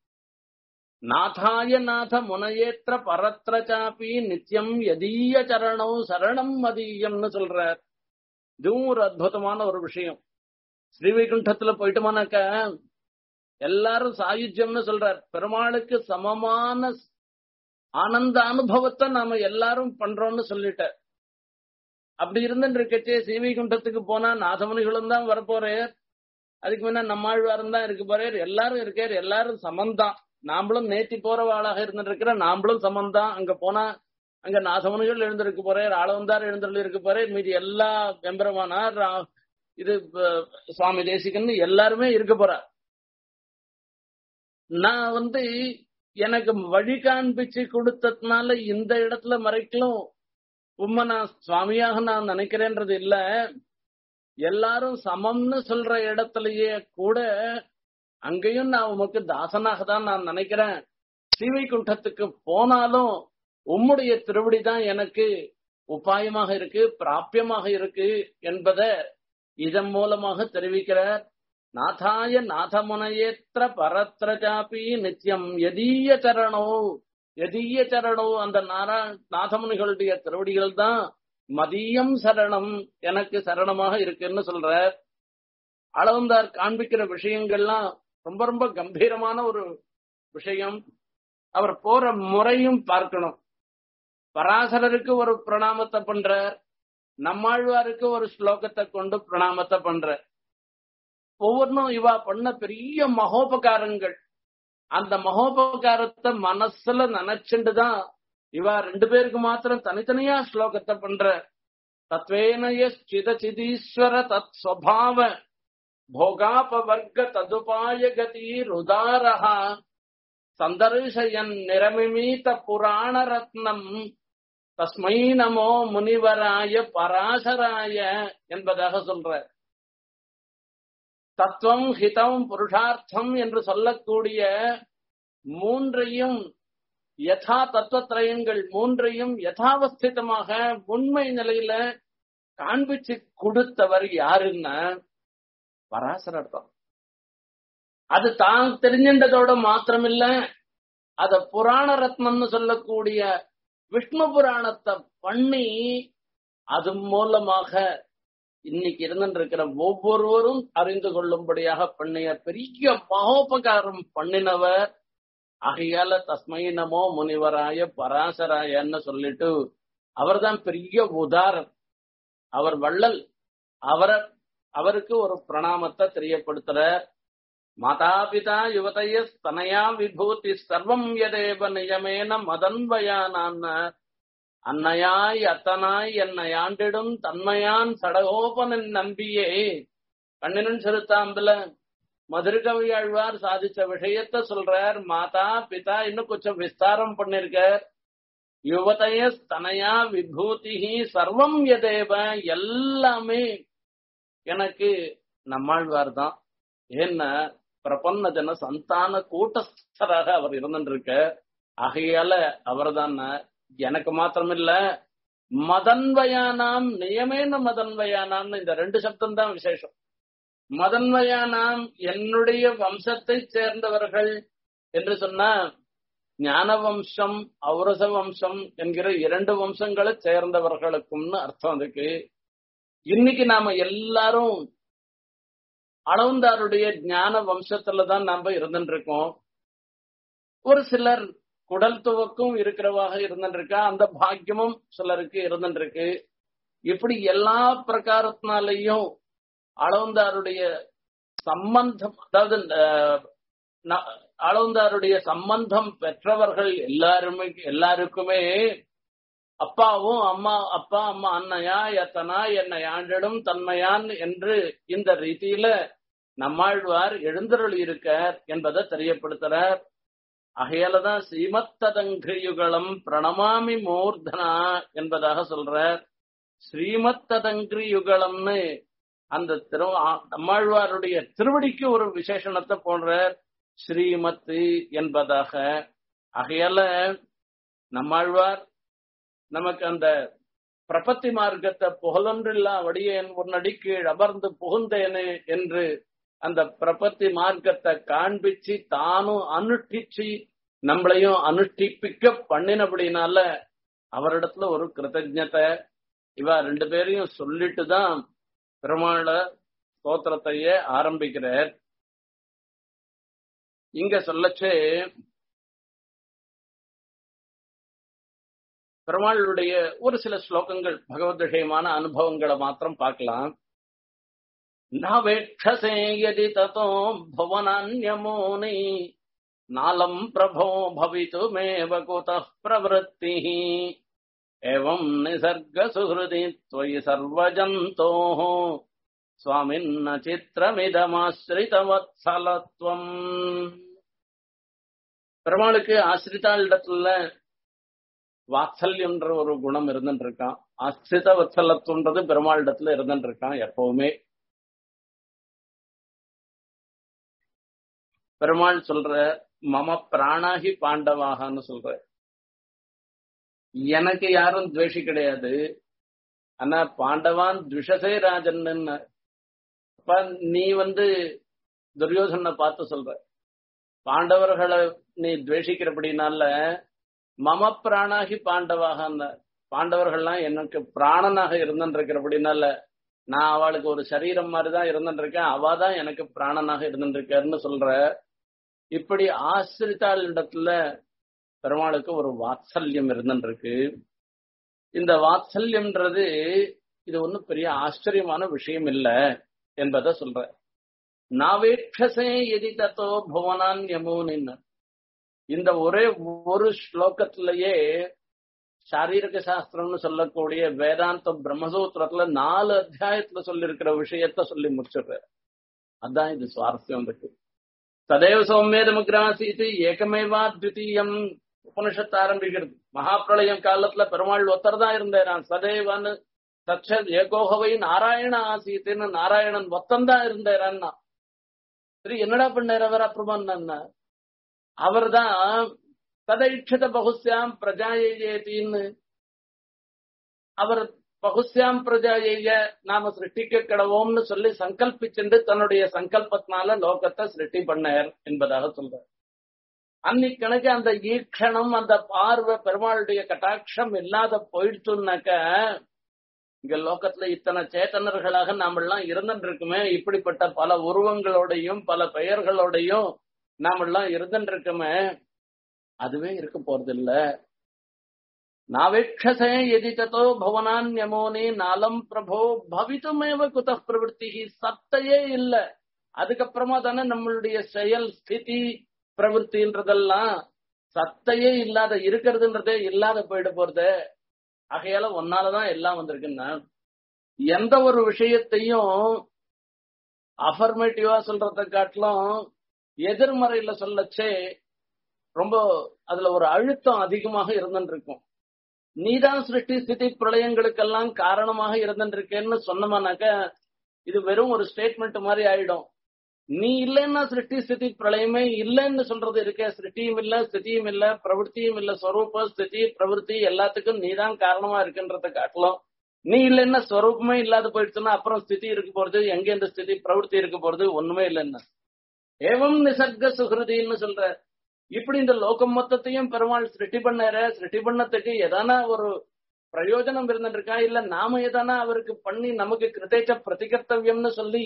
நாதாய நாத முனையேற்ற பரத்ர சாப்பி நித்தியம் எதீய சரணம் சரணம் மதியம்னு சொல்றார் இதுவும் ஒரு அற்புதமான ஒரு விஷயம் ஸ்ரீவைகுண்டத்துல போயிட்டோமானாக்க எல்லாரும் சாயுஜ்யம்னு சொல்றார் பெருமாளுக்கு சமமான ஆனந்த அனுபவத்தை நாம எல்லாரும் பண்றோம்னு சொல்லிட்ட அப்படி இருந்துட்டு இருக்கச்சே ஸ்ரீவைகுண்டத்துக்கு போனா நாதமுனிகளும் தான் வரப்போறார் அதுக்கு முன்ன நம்மாழ்வாரும் தான் இருக்க போறார் எல்லாரும் இருக்கார் எல்லாரும் சமந்தான் நாமளும் நேத்தி போறவாளாக இருந்துட்டு இருக்கிற நாமளும் சமந்தான் அங்க போனா அங்க நாசமனிகள் எழுந்திருக்க போறார் ஆளவந்தார் எழுந்தருள் இருக்க போறார் மீதி எல்லா வெம்பரமானார் இது சுவாமி தேசிகன் எல்லாருமே இருக்க போறார் நான் வந்து எனக்கு வழி காண்பிச்சு கொடுத்ததுனால இந்த இடத்துல மறைக்கலும் உண்மை நான் சுவாமியாக நான் நினைக்கிறேன்றது இல்ல எல்லாரும் சமம்னு சொல்ற இடத்துலயே கூட அங்கேயும் நான் உமக்கு தாசனாக தான் நான் நினைக்கிறேன் ஸ்ரீவைகுண்டத்துக்கு போனாலும் உம்முடைய திருவடி தான் எனக்கு உபாயமாக இருக்கு பிராபியமாக இருக்கு என்பதை இதன் மூலமாக தெரிவிக்கிறார் நாதாய நாதமுனையேற்ற பரத்ர ஜாபி நித்தியம் எதீய சரணோ எதீய சரணோ அந்த நாரா நாதமுனிகளுடைய திருவடிகள் தான் மதியம் சரணம் எனக்கு சரணமாக இருக்குன்னு சொல்ற அளவந்தார் காண்பிக்கிற விஷயங்கள்லாம் ரொம்ப ரொம்ப கம்பீரமான ஒரு விஷயம் அவர் போற முறையும் பார்க்கணும் பராசரருக்கு ஒரு பிரணாமத்தை பண்ற நம்மாழ்வாருக்கு ஒரு ஸ்லோகத்தை கொண்டு பிரணாமத்தை பண்ற ஒவ்வொன்றும் இவா பண்ண பெரிய மகோபகாரங்கள் அந்த மகோபகாரத்தை மனசுல நினைச்சுட்டுதான் இவா ரெண்டு பேருக்கு மாத்திரம் தனித்தனியா ஸ்லோகத்தை பண்ற தத்வேனய சிதச்சிதீஸ்வர தத் ஸ்வபாவ भोगापवर्ग तदुपाय गतिरुदारः सन्दर्शयन् निरमिमीत पुराणरत्नम् தஸ்மை நமோ முனிவராய பராசராய என்பதாக சொல்ற தத்துவம் ஹிதம் புருஷார்த்தம் என்று சொல்லக்கூடிய மூன்றையும் யதா தத்துவத்திரயங்கள் மூன்றையும் யதாவஸ்திதமாக உண்மை நிலையில காண்பிச்சு கொடுத்தவர் யாருன்னா பராசர அர்த்தம் அது தான் தெரிஞ்சின்றதோட மாத்திரமில்ல அத புராண ரத்னம்னு சொல்லக்கூடிய விஷ்ணு புராணத்தை பண்ணி அது மூலமாக இன்னைக்கு இருந்திருக்கிற ஒவ்வொருவரும் அறிந்து கொள்ளும்படியாக பண்ணிய பெரிய மகோபகாரம் பண்ணினவர் ஆகையால தஸ்மை நமோ முனிவராய பராசராயன்னு சொல்லிட்டு அவர்தான் பெரிய உதாரம் அவர் வள்ளல் அவரை அவருக்கு ஒரு பிரணாமத்தை தெரியப்படுத்துற மாதாபிதா யுவதைய ஸ்தனயா விபூதி சர்வம் எதேவ நியமேன மதன்வயானான் அன்னையாய் அத்தனாய் என்னை ஆண்டிடும் தன்மையான் சடகோபனின் நம்பியே கண்ணினன் சிறுத்தாம்புல மதுரகவியாழ்வார் சாதிச்ச விஷயத்த சொல்றார் மாதா பிதா இன்னும் கொஞ்சம் விஸ்தாரம் பண்ணிருக்கார் யுவதைய ஸ்தனயா விபூதி சர்வம் எதேவ எல்லாமே எனக்கு நம்மாழ்வார் தான் ஏன்னா பிரபன்ன ஜன சந்தான கூட்டஸ்தராக அவர் இருந்துருக்க ஆகையால அவர் தான் எனக்கு மாத்திரமில்ல மதன்வயானாம் நியமேன மதன்வயானாம்னு இந்த ரெண்டு சப்தம் தான் விசேஷம் மதன்வயானாம் என்னுடைய வம்சத்தை சேர்ந்தவர்கள் என்று சொன்னா ஞான வம்சம் ஔரச வம்சம் என்கிற இரண்டு வம்சங்களை சேர்ந்தவர்களுக்கும்னு அர்த்தம் அதுக்கு இன்னைக்கு நாம எல்லாரும் அளவந்தாருடைய ஞான வம்சத்துல தான் நாம இருந்துட்டு இருக்கோம் ஒரு சிலர் குடல் துவக்கும் இருக்கிறவாக இருந்துருக்கா அந்த பாக்கியமும் சிலருக்கு இருந்துருக்கு இப்படி எல்லா பிரகாரத்தினாலையும் அளவந்தாருடைய சம்பந்தம் அதாவது அளவந்தாருடைய சம்பந்தம் பெற்றவர்கள் எல்லாருமே எல்லாருக்குமே அப்பாவும் அம்மா அப்பா அம்மா அன்னையா எத்தனா என்னை ஆண்டிடும் தன்மையான் என்று இந்த ரீதியில நம்மாழ்வார் எழுந்தருள் இருக்கார் என்பதை தெரியப்படுத்துறார் அகையாலதான் ஸ்ரீமத்ததங்கிரியுகளம் பிரணமாமி மூர்தனா என்பதாக சொல்றார் ஸ்ரீமத்ததங்கிரி யுகலம்னு அந்த திரு நம்மாழ்வாருடைய திருவடிக்கு ஒரு விசேஷணத்தை போடுறார் ஸ்ரீமத்து என்பதாக ஆகையால நம்மாழ்வார் நமக்கு அந்த பிரபத்தி மார்க்கத்தை புகழொன்றில்லா வடியேன் உன்னடி கீழ் அமர்ந்து புகுந்தேனே என்று அந்த பிரபத்தி மார்க்கத்தை காண்பிச்சு தானும் அனுஷ்டிச்சு நம்மளையும் அனுஷ்டிப்பிக்க பண்ணினபடினால அவரிடத்துல ஒரு கிருத்தஜத்தை இவ ரெண்டு பேரையும் சொல்லிட்டு தான் பெருமாள ஸ்தோத்திரத்தையே ஆரம்பிக்கிறார் இங்க சொல்லச்சே பெருமாளுடைய ஒரு சில ஸ்லோகங்கள் பகவத் விஷயமான அனுபவங்களை மாத்திரம் பார்க்கலாம் நவேட்சசே யதி ததோ புவனான்யமோனி நாலம் பிரபோ பவித்துமேவ குதः பிரவृत्तिः एवं निसर्गसुहृदि त्वयि सर्वजन्तोः स्वामिन्न சித்திரமிதமாசிரிதவத்சலத்வம் பெருமாளுக்கு ஆசிரிதாளிடத்துல வாத்சல்யம்ன்ற ஒரு குணம் இருந்துட்டு இருக்கான் ஆசிரித வத்சலத்துவன்றது பெருமாளிடத்துல இருந்துட்டு இருக்கான் எப்பவுமே பெருமாள் சொல்ற மம பிராணாகி பாண்டவாகன்னு சொல்ற எனக்கு யாரும் துவேஷி கிடையாது ஆனா பாண்டவான் துஷசே ராஜன் அப்ப நீ வந்து துரியோதனை பார்த்து சொல்ற பாண்டவர்களை நீ துவேஷிக்கிறபடினால மம பிராணாகி பாண்டவாக பாண்டவர்கள்லாம் எனக்கு பிராணனாக இருந்துருக்கிறபடினால நான் அவளுக்கு ஒரு சரீரம் மாதிரிதான் இருந்துருக்கேன் அவ தான் எனக்கு பிராணனாக இருந்துருக்காருன்னு சொல்ற இப்படி ஆசிரித்தாள் இடத்துல பெருமாளுக்கு ஒரு வாத்சல்யம் இருந்துருக்கு இந்த வாத்சல்யம்ன்றது இது ஒன்றும் பெரிய ஆச்சரியமான விஷயம் இல்லை என்பதை சொல்ற நாவேட்சசே எதி தத்தோ புவனான் யமூனின்னு இந்த ஒரே ஒரு ஸ்லோகத்திலேயே சாரீரக சாஸ்திரம்னு சொல்லக்கூடிய வேதாந்த பிரம்மசூத்திரத்துல நாலு அத்தியாயத்துல சொல்லியிருக்கிற விஷயத்த சொல்லி முடிச்சிடுற அதான் இது சுவாரஸ்யம் இருக்கு ததேவ சௌமியதமுகிராசீத்து ஏகமேவா துவிதீயம் உபனிஷத்து ஆரம்பிக்கிறது மகாபிரளயம் காலத்துல பெருமாள் ஒத்தர் தான் இருந்தாரான் சதேவன்னு சச்சத் ஏகோகவை நாராயண ஆசீத்துன்னு நாராயணன் ஒத்தந்தான் இருந்தாரான்னா சரி என்னடா பண்ணார் அவர் அப்புறமா அவர் தான் ததைட்சித பகுஸ்யாம் பிரஜாயேத்தின்னு அவர் பகுஸ்யாம் பிரஜாய நாம சிருஷ்டிக்க கிடவோம்னு சொல்லி சங்கல்பிச்சுட்டு தன்னுடைய சங்கல்பத்தினால லோகத்தை சிருஷ்டி பண்ணார் என்பதாக சொல்றார் அன்னைக்கு கணக்கு அந்த ஈக்ஷணம் அந்த பார்வை பெருமாளுடைய கட்டாட்சம் இல்லாத போயிடுச்சுன்னாக்க இங்க லோகத்துல இத்தனை சேத்தனர்களாக நாமெல்லாம் இருந்துட்டு இருக்குமே இப்படிப்பட்ட பல உருவங்களோடையும் பல பெயர்களோடையும் நாமெல்லாம் இருந்துட்டு இருக்குமே அதுவே இருக்க போறது இல்ல நாவேட்சசே எதி தத்தோ பவனான் யமோனி நாலம் பிரபோ பவித்துமேவ குத பிரவருத்தி சத்தையே இல்ல அதுக்கப்புறமா தானே நம்மளுடைய செயல் ஸ்திதி பிரவருத்தின்றதெல்லாம் சத்தையே இல்லாத இருக்கிறதுன்றதே இல்லாத போயிட போறது ஆகையால ஒன்னாலதான் எல்லாம் வந்திருக்குன்னா எந்த ஒரு விஷயத்தையும் அஃபர்மேட்டிவா சொல்றத காட்டிலும் எதிர்மறையில சொல்லச்சே ரொம்ப அதுல ஒரு அழுத்தம் அதிகமாக இருந்துட்டு இருக்கும் நீதான் சிருஷ்டி ஸ்திதி பிரளயங்களுக்கெல்லாம் காரணமாக இருந்துருக்கேன்னு சொன்னமானாக்க இது வெறும் ஒரு ஸ்டேட்மெண்ட் மாதிரி ஆயிடும் நீ இல்லைன்னா சிருஷ்டி ஸ்திதி பிரளயமே இல்லைன்னு சொல்றது இருக்க சிருஷ்டியும் இல்ல ஸ்திதியும் இல்ல பிரவൃத்தியும் இல்ல ஸ்வரூப ஸ்திதி பிரவൃத்தி எல்லாத்துக்கும் நீ தான் காரணமா இருக்குன்றத காட்டலாம் நீ இல்லைன்னா ஸ்வரூபமே இல்லாத போயிடுச்சுன்னா அப்புறம் ஸ்திதி இருக்க போறது எங்க இந்த ஸ்திதி பிரவൃத்தி இருக்க போறது ஒண்ணுமே இல்லைன்னா ஏவம் நிசர்க சுகிருதின்னு சொல்ற இப்படி இந்த லோகம் மொத்தத்தையும் பெருமாள் சிருஷ்டி பண்ணார சிருஷ்டி பண்ணத்துக்கு எதானா ஒரு பிரயோஜனம் இருந்துருக்கா இல்ல நாம எதானா அவருக்கு பண்ணி நமக்கு கிருதேச்ச பிரதிகர்த்தவியம்னு சொல்லி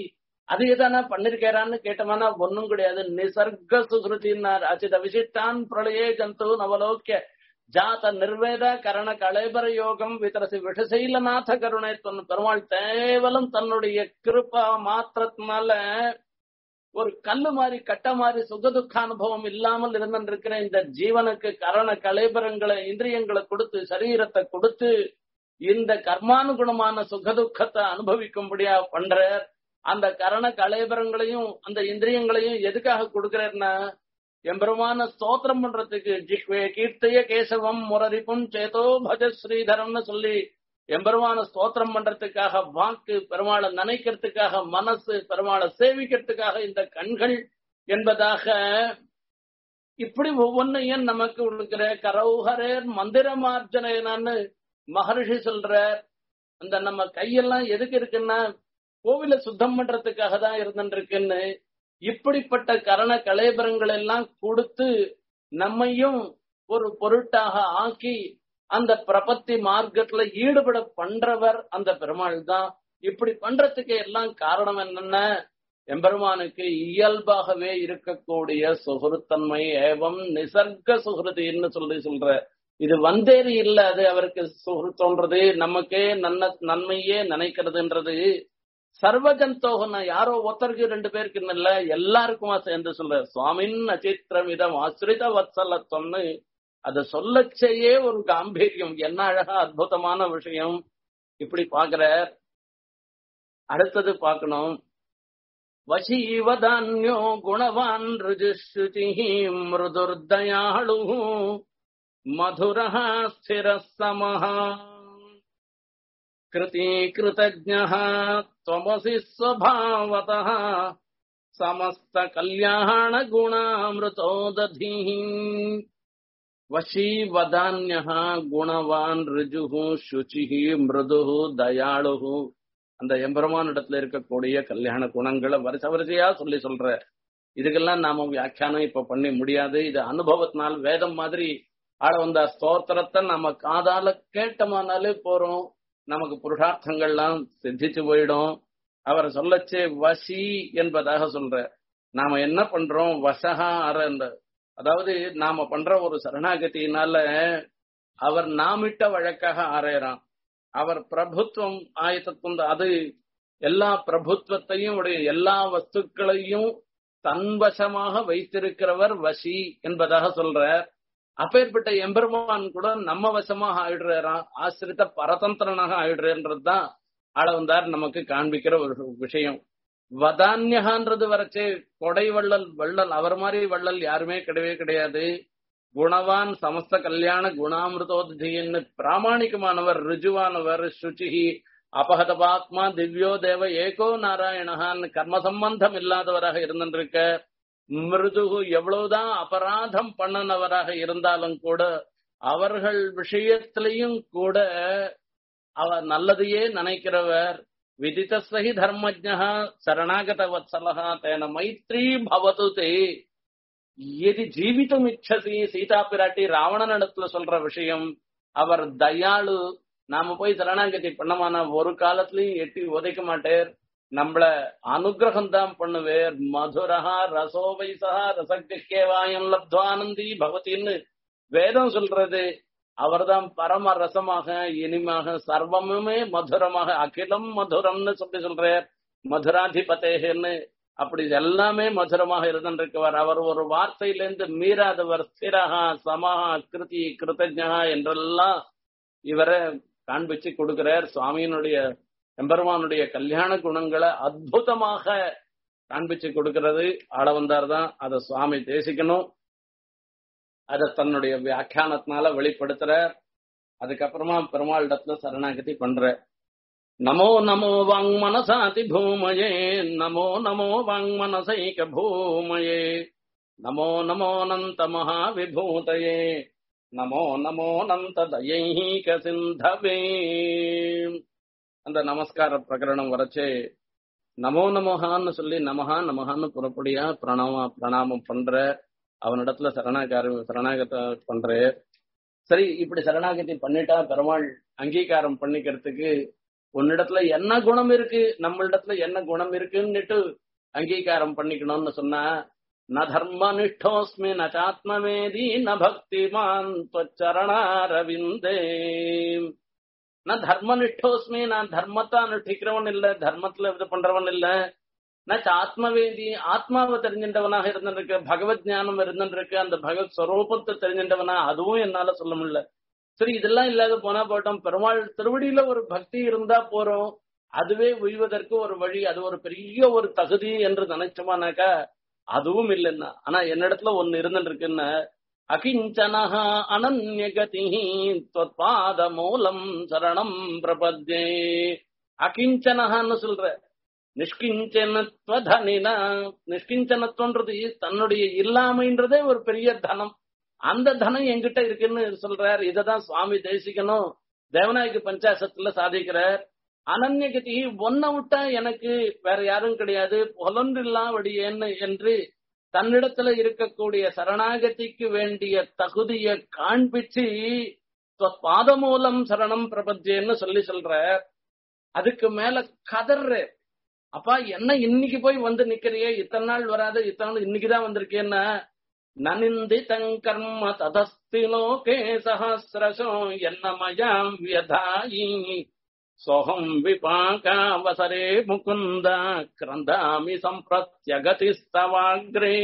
அது எதானா பண்ணிருக்காரான்னு கேட்டோம்னா ஒன்னும் கிடையாது நிசர்க சுகிருத்தின்னார் அச்சித விசிஷ்டான் பிரளயே ஜந்து நவலோக்கிய ஜாத நிர்வேத கரண கலைபர யோகம் விதரசி விஷசைலநாத கருணை தொன்னு பெருமாள் தேவலம் தன்னுடைய கிருப்பா மாத்திரத்தினால ஒரு கல்லு மாதிரி கட்ட மாதிரி சுகதுக்க அனுபவம் இல்லாமல் இருந்திருக்கிற இந்த ஜீவனுக்கு கரண கலைபரங்களை இந்திரியங்களை கொடுத்து சரீரத்தை கொடுத்து இந்த கர்மானுகுணமான சுகதுக்கத்தை அனுபவிக்கும்படியா பண்ற அந்த கரண கலைபரங்களையும் அந்த இந்திரியங்களையும் எதுக்காக கொடுக்கிறார்னா எம்பெருமான ஸ்தோத்திரம் பண்றதுக்கு ஜிக்வே கீர்த்திய கேசவம் முரரிப்பும் சேதோ பஜ ஸ்ரீதரம்னு சொல்லி எம்பெருமான ஸ்தோத்திரம் பண்றதுக்காக வாக்கு பெருமாளை நினைக்கிறதுக்காக மனசு பெருமாளை சேவிக்கிறதுக்காக இந்த கண்கள் என்பதாக இப்படி ஒவ்வொன்னையும் நமக்கு கொடுக்கிற கரௌஹரேர் மந்திரமார்ஜனைன்னு மகர்ஷி சொல்ற அந்த நம்ம கையெல்லாம் எதுக்கு இருக்குன்னா கோவில சுத்தம் பண்றதுக்காக தான் இருந்துருக்குன்னு இப்படிப்பட்ட கரண கலேபரங்கள் எல்லாம் கொடுத்து நம்மையும் ஒரு பொருட்டாக ஆக்கி அந்த பிரபத்தி மார்க்கத்துல ஈடுபட பண்றவர் அந்த பெருமாள் தான் இப்படி பண்றதுக்கு எல்லாம் காரணம் என்னன்னா எம்பெருமானுக்கு இயல்பாகவே இருக்கக்கூடிய சுகிருத்தன்மை ஏவம் நிசர்க சுகிருதின்னு சொல்லி சொல்ற இது வந்தேறி இல்ல அது அவருக்கு சுகிருத்தோன்றது நமக்கே நன்ன நன்மையே நினைக்கிறதுன்றது சர்வஜந்தோகன யாரோ ஒருத்தருக்கு ரெண்டு பேருக்கு இல்ல எல்லாருக்குமா சேர்ந்து சொல்ற சுவாமின் அச்சித்திரமிதம் ஆசிரித வத்சலத்தொன்னு அத சொல்லச்சேயே ஒரு காம்பீரியம் என்ன அழகா அற்புதமான விஷயம் இப்படி பாக்குற அடுத்தது பார்க்கணும் வசீவதான்யோ குணவான் ருஜுஸ்ருதி மிருதுர்தயாளு மதுர ஸ்திர சமஹா कृतीकृतज्ञः त्वमसि स्वभावतः समस्त कल्याण गुणामृतो दधिः वशी वदान्यः குணவான் ரிஜுஹு சுச்சிஹி மிருதுஹு தயாளுஹு அந்த எம்பெருமான் இடத்துல இருக்கக்கூடிய கல்யாண குணங்களை வரிசை வரிசையா சொல்லி சொல்ற இதுக்கெல்லாம் நாம வியாக்கியானம் இப்ப பண்ணி முடியாது இது அனுபவத்தினால் வேதம் மாதிரி ஆள வந்த ஸ்தோத்திரத்தை நம்ம காதால கேட்டமானாலே போறோம் நமக்கு புருஷார்த்தங்கள்லாம் சித்திச்சு போயிடும் அவர் சொல்லச்சே வசி என்பதாக சொல்ற நாம என்ன பண்றோம் வசகா அற அதாவது நாம பண்ற ஒரு சரணாகதியினால அவர் நாமிட்ட வழக்காக ஆறையறான் அவர் பிரபுத்துவம் ஆயத்தத்துவம் அது எல்லா பிரபுத்துவத்தையும் உடைய எல்லா வஸ்துக்களையும் தன்வசமாக வைத்திருக்கிறவர் வசி என்பதாக சொல்ற அப்பேற்பட்ட எம்பெருமான் கூட நம்ம வசமாக ஆயிடுறாராம் ஆசிரித்த பரதந்திரனாக ஆயிடுறேன்றதுதான் ஆளவந்தார் நமக்கு காண்பிக்கிற ஒரு விஷயம் வதான்யகான்றது வரைச்சே கொடை வள்ளல் வள்ளல் அவர் மாதிரி வள்ளல் யாருமே கிடையவே கிடையாது குணவான் சமஸ்த கல்யாண குணாமிருதோதின்னு பிராமணிகமானவர் ரிஜுவானவர் சுச்சிஹி அபகதபாத்மா திவ்யோ தேவ ஏகோ நாராயணகான் கர்ம சம்பந்தம் இல்லாதவராக இருந்திருக்க மிருதுகு எவ்வளவுதான் அபராதம் பண்ணனவராக இருந்தாலும் கூட அவர்கள் விஷயத்திலையும் கூட அவர் நல்லதையே நினைக்கிறவர் விதித்தசகி தர்மஜா சரணாகத வத்சலகா தேன மைத்ரி பவது தே எது ஜீவிதம் இச்சதி சீதா பிராட்டி ராவணன் இடத்துல சொல்ற விஷயம் அவர் தயாளு நாம போய் சரணாகதி பண்ணமானா ஒரு காலத்திலயும் எட்டி உதைக்க மாட்டேர் நம்மள அனுகிரகம் தான் பண்ணுவேர் மதுரஹா ரசோ வைசகா ரசகேவாயம் லப்துவானந்தி பகவதின்னு வேதம் சொல்றது அவர்தான் பரம ரசமாக இனிமாக சர்வமுமே மதுரமாக அகிலம் மதுரம்னு சொல்லி சொல்றார் மதுராதிபதேன்னு அப்படி எல்லாமே மதுரமாக இருந்திருக்கவர் அவர் ஒரு வார்த்தையிலிருந்து மீறாதவர் ஸ்திரஹா சமஹா கிருதி கிருத்தஜா என்றெல்லாம் இவரை காண்பிச்சு கொடுக்கிறார் சுவாமியினுடைய எம்பெருமானுடைய கல்யாண குணங்களை அற்புதமாக காண்பிச்சு கொடுக்கிறது ஆள வந்தார் தான் அதை சுவாமி தேசிக்கணும் அதை தன்னுடைய வியாக்கியானத்தினால வெளிப்படுத்துற அதுக்கப்புறமா பெருமாள் இடத்துல சரணாகதி பண்ற நமோ நமோ வாங் மனசாதி பூமயே நமோ நமோ வாங் மனசைக பூமயே நமோ நமோ நந்த மகாவிபூதயே நமோ நமோ நந்த தயைக சிந்தவே அந்த நமஸ்கார பிரகரணம் வரச்சே நமோ நமஹான்னு சொல்லி நமஹா நமஹான்னு புறப்படியா பிரணாம பிரணாமம் பண்ற அவனிடத்துல சரணாகார சரணாகத பண்ற சரி இப்படி சரணாகதி பண்ணிட்டா பெருமாள் அங்கீகாரம் பண்ணிக்கிறதுக்கு உன்னிடத்துல என்ன குணம் இருக்கு நம்மளிடத்துல என்ன குணம் இருக்குன்னுட்டு அங்கீகாரம் பண்ணிக்கணும்னு சொன்னா ந தர்ம நிஷ்டோஸ்மி நாத்மவேதி ந பக்திமான் சரணாரவிந்தே ந தர்ம நிஷ்டோஸ்மி நான் தர்மத்தை அனுஷ்டிக்கிறவன் இல்ல தர்மத்துல இது பண்றவன் இல்ல நச்ச ஆத்மவேதி ஆத்மாவை தெரிஞ்சின்றவனாக இருந்திருக்கு பகவத் ஞானம் இருந்திருக்கு அந்த பகவத் ஸ்வரூபத்தை தெரிஞ்சின்றவனா அதுவும் என்னால சொல்ல முடியல சரி இதெல்லாம் இல்லாத போனா போட்டோம் பெருமாள் திருவடியில ஒரு பக்தி இருந்தா போறோம் அதுவே உய்வதற்கு ஒரு வழி அது ஒரு பெரிய ஒரு தகுதி என்று நினைச்சோமானாக்கா அதுவும் இல்லைன்னா ஆனா என்னிடத்துல ஒன்னு இருந்துருக்குன்னு அகிஞ்சனஹ அனன்யகதி பாத மூலம் சரணம் பிரபத்யே அகிஞ்சனஹன்னு சொல்ற நிஷ்கிஞ்சனத்வதனினா நிஷ்கிஞ்சனத்துவன்றது தன்னுடைய இல்லாமைன்றதே ஒரு பெரிய தனம் அந்த தனம் எங்கிட்ட இருக்குன்னு சொல்றார் இததான் சுவாமி தேசிகனும் தேவநாயக பஞ்சாசத்துல சாதிக்கிறார் அனன்யகதி ஒன்ன விட்டா எனக்கு வேற யாரும் கிடையாது புலன்றில்லாவடியேன்னு என்று தன்னிடத்துல இருக்கக்கூடிய சரணாகதிக்கு வேண்டிய தகுதிய காண்பிச்சு பாத மூலம் சரணம் பிரபத்தியன்னு சொல்லி சொல்ற அதுக்கு மேல கதர்ற அப்பா என்ன இன்னைக்கு போய் வந்து நிக்கிறியே இத்தனை நாள் வராது இத்தனை நாள் இன்னைக்குதான் வந்திருக்கேன்னா நனிந்திதம் கர்ம ததஸ்தி லோகே சஹசிரசோ என்ன மயாம் வியதாயி சோகம் விபாகாவசரே முகுந்த கிரந்தாமி சம்பிரத்யகதிஸ்தவாக்ரே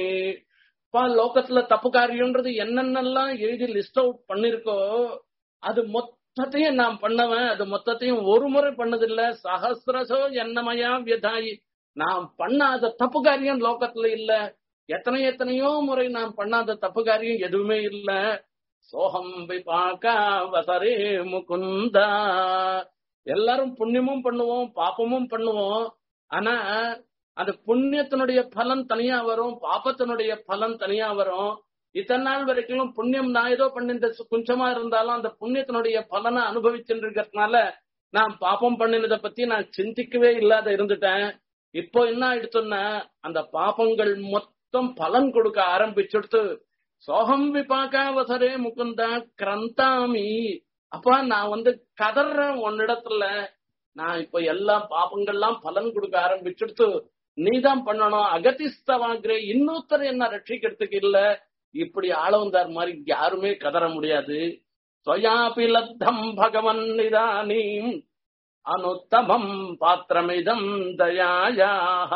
பா லோகத்துல தப்பு காரியம்ன்றது என்னென்னலாம் எழுதி லிஸ்ட் அவுட் பண்ணிருக்கோ அது மொத்தத்தையும் நான் பண்ணவன் அது மொத்தத்தையும் ஒரு முறை பண்ணதில்ல சஹசிரசோ என்னமயா வியதாயி நான் பண்ணாத தப்பு காரியம் லோகத்துல இல்ல எத்தனை எத்தனையோ முறை நான் பண்ணாத தப்பு காரியம் எதுவுமே இல்ல சோகம் விபாகா வசரே முகுந்தா எல்லாரும் புண்ணியமும் பண்ணுவோம் பாப்பமும் பண்ணுவோம் ஆனா அந்த புண்ணியத்தினுடைய பலன் தனியா வரும் பாப்பத்தினுடைய பலன் தனியா வரும் இத்தனை நாள் வரைக்கும் புண்ணியம் நான் ஏதோ பண்ணிட்டு கொஞ்சமா இருந்தாலும் அந்த புண்ணியத்தினுடைய பலனை அனுபவிச்சுட்டு இருக்கிறதுனால நான் பாப்பம் பண்ணினதை பத்தி நான் சிந்திக்கவே இல்லாத இருந்துட்டேன் இப்போ என்ன ஆயிடுச்சுன்னா அந்த பாப்பங்கள் மொத்தம் பலன் கொடுக்க ஆரம்பிச்சுடுத்து சோகம் விபாகாவசரே முகுந்தா கிரந்தாமி அப்பா நான் வந்து கதறேன் உன்னிடத்துல நான் இப்ப எல்லா பாப்பங்கள்லாம் பலன் கொடுக்க ஆரம்பிச்சுடுத்து நீதான் பண்ணணும் அகதிஸ்தவாகிரே இன்னொருத்தர் என்ன ரட்சிக்கிறதுக்கு இல்ல இப்படி ஆளவந்தார் மாதிரி யாருமே கதற முடியாது ஸ்வயாபி லப்தம் பகவன் நிதானீம் அனுத்தமம் பாத்திரமிதம் தயாயாக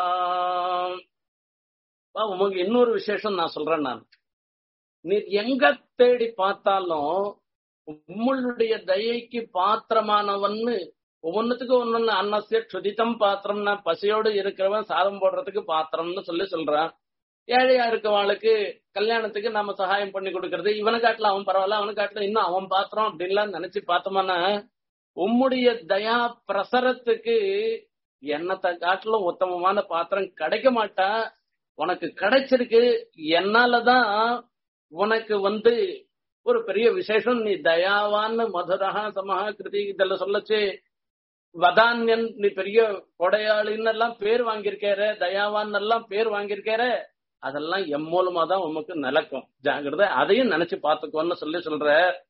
உமக்கு இன்னொரு விசேஷம் நான் சொல்றேன் நான் நீ எங்க தேடி பார்த்தாலும் உம்முடைய தயைக்கு பாத்திரமானவன்னு ஒவ்வொன்னுத்துக்கு ஒன்னொன்னு அன்னசிய சுதித்தம் பாத்திரம்னா பசியோடு இருக்கிறவன் சாதம் போடுறதுக்கு பாத்திரம்னு சொல்லி சொல்றான் ஏழையா இருக்கவாளுக்கு கல்யாணத்துக்கு நம்ம சகாயம் பண்ணி கொடுக்கறது இவனை காட்டுல அவன் பரவாயில்ல அவனு காட்டுல இன்னும் அவன் பாத்திரம் அப்படின்லாம் நினைச்சு பார்த்தோம்னா உம்முடைய தயா பிரசரத்துக்கு என்னத்தை காட்டிலும் உத்தமமான பாத்திரம் கிடைக்க மாட்டா உனக்கு கிடைச்சிருக்கு என்னாலதான் உனக்கு வந்து ஒரு பெரிய விசேஷம் நீ தயாவான்னு மதுரஹா சமஹா கிருதி இதெல்லாம் சொல்லச்சு வதான்யன் நீ பெரிய கொடையாளின்னு எல்லாம் பேர் வாங்கியிருக்கார தயாவான் எல்லாம் பேர் வாங்கியிருக்கார அதெல்லாம் எம் மூலமா தான் உமக்கு நிலக்கும் ஜாகிரதை அதையும் நினைச்சு பாத்துக்கோன்னு சொல்லி சொல்ற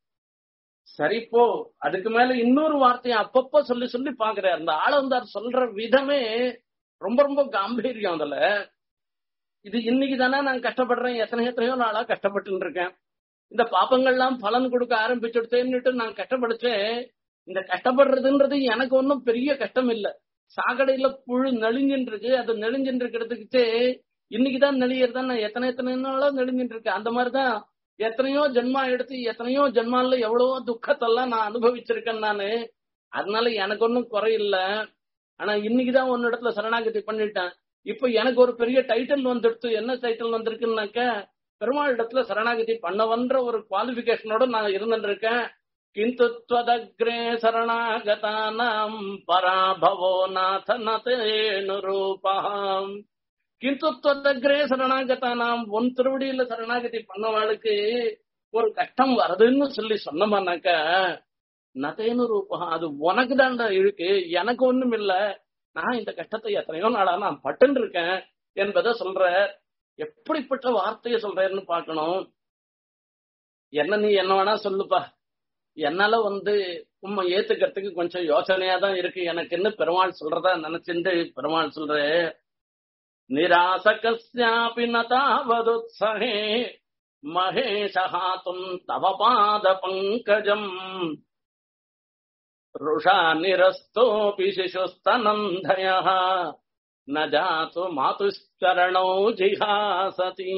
சரி போ அதுக்கு மேல இன்னொரு வார்த்தையை அப்பப்ப சொல்லி சொல்லி பாக்குறாரு அந்த ஆளந்தார் சொல்ற விதமே ரொம்ப ரொம்ப காம்பீரியம் அதுல இது இன்னைக்கு தானே நான் கஷ்டப்படுறேன் எத்தனை எத்தனையோ நாளா கஷ்டப்பட்டு இருக்கேன் இந்த பாப்பங்கள்லாம் பலன் கொடுக்க ஆரம்பிச்சுடுத்தேன்னுட்டு நான் கஷ்டப்படுச்சேன் இந்த கஷ்டப்படுறதுன்றது எனக்கு ஒன்றும் பெரிய கஷ்டம் இல்ல சாக்கடையில புழு நெளிஞ்சின்னு இருக்கு அது நெளிஞ்சின்னு இருக்கிறதுக்கு இன்னைக்குதான் நெளியறதா நான் எத்தனை எத்தனை நாளா நெளிஞ்சிட்டு இருக்கேன் அந்த மாதிரிதான் எத்தனையோ ஜென்மா எடுத்து எத்தனையோ ஜென்மால எவ்வளவோ துக்கத்தெல்லாம் நான் அனுபவிச்சிருக்கேன் நானு அதனால எனக்கு ஒன்றும் குறையில்ல ஆனா இன்னைக்குதான் ஒன்னு இடத்துல சரணாகதி பண்ணிட்டேன் இப்ப எனக்கு ஒரு பெரிய டைட்டில் வந்துடுத்து என்ன டைட்டில் வந்திருக்குன்னாக்க பெருமாள் இடத்துல சரணாகதி பண்ணவன்ற ஒரு குவாலிபிகேஷனோட நான் இருந்துட்டு இருக்கேன் किन्तु त्वदग्रे शरणागतानां पराभवो नाथ न तेनुरूपः கிந்து தொத்தக்ரே சரணாகதானாம் ஒன் திருவடியில சரணாகதி பண்ணவாளுக்கு ஒரு கஷ்டம் வருதுன்னு சொல்லி சொன்னோம்னாக்க நதேனு ரூபம் அது உனக்கு தான்டா இழுக்கு எனக்கு ஒண்ணும் இல்ல நான் இந்த கஷ்டத்தை எத்தனையோ நாளா நான் பட்டுன்னு இருக்கேன் என்பதை சொல்ற எப்படிப்பட்ட வார்த்தையை சொல்றேன்னு பார்க்கணும் என்ன நீ என்ன வேணா சொல்லுப்பா என்னால வந்து உண்மை ஏத்துக்கிறதுக்கு கொஞ்சம் யோசனையா தான் இருக்கு எனக்குன்னு பெருமாள் சொல்றதா நினைச்சுட்டு பெருமாள் சொல்ற நிராசகஸ்யாபி நதாவதுத்சகே மகேஷஹாத்தும் தவ பாத பங்கஜம் ருஷா நிரஸ்தோபி சிசுஸ்தனந்தயः ந ஜாத்து மாதுச்சரணோ ஜிஹாசதி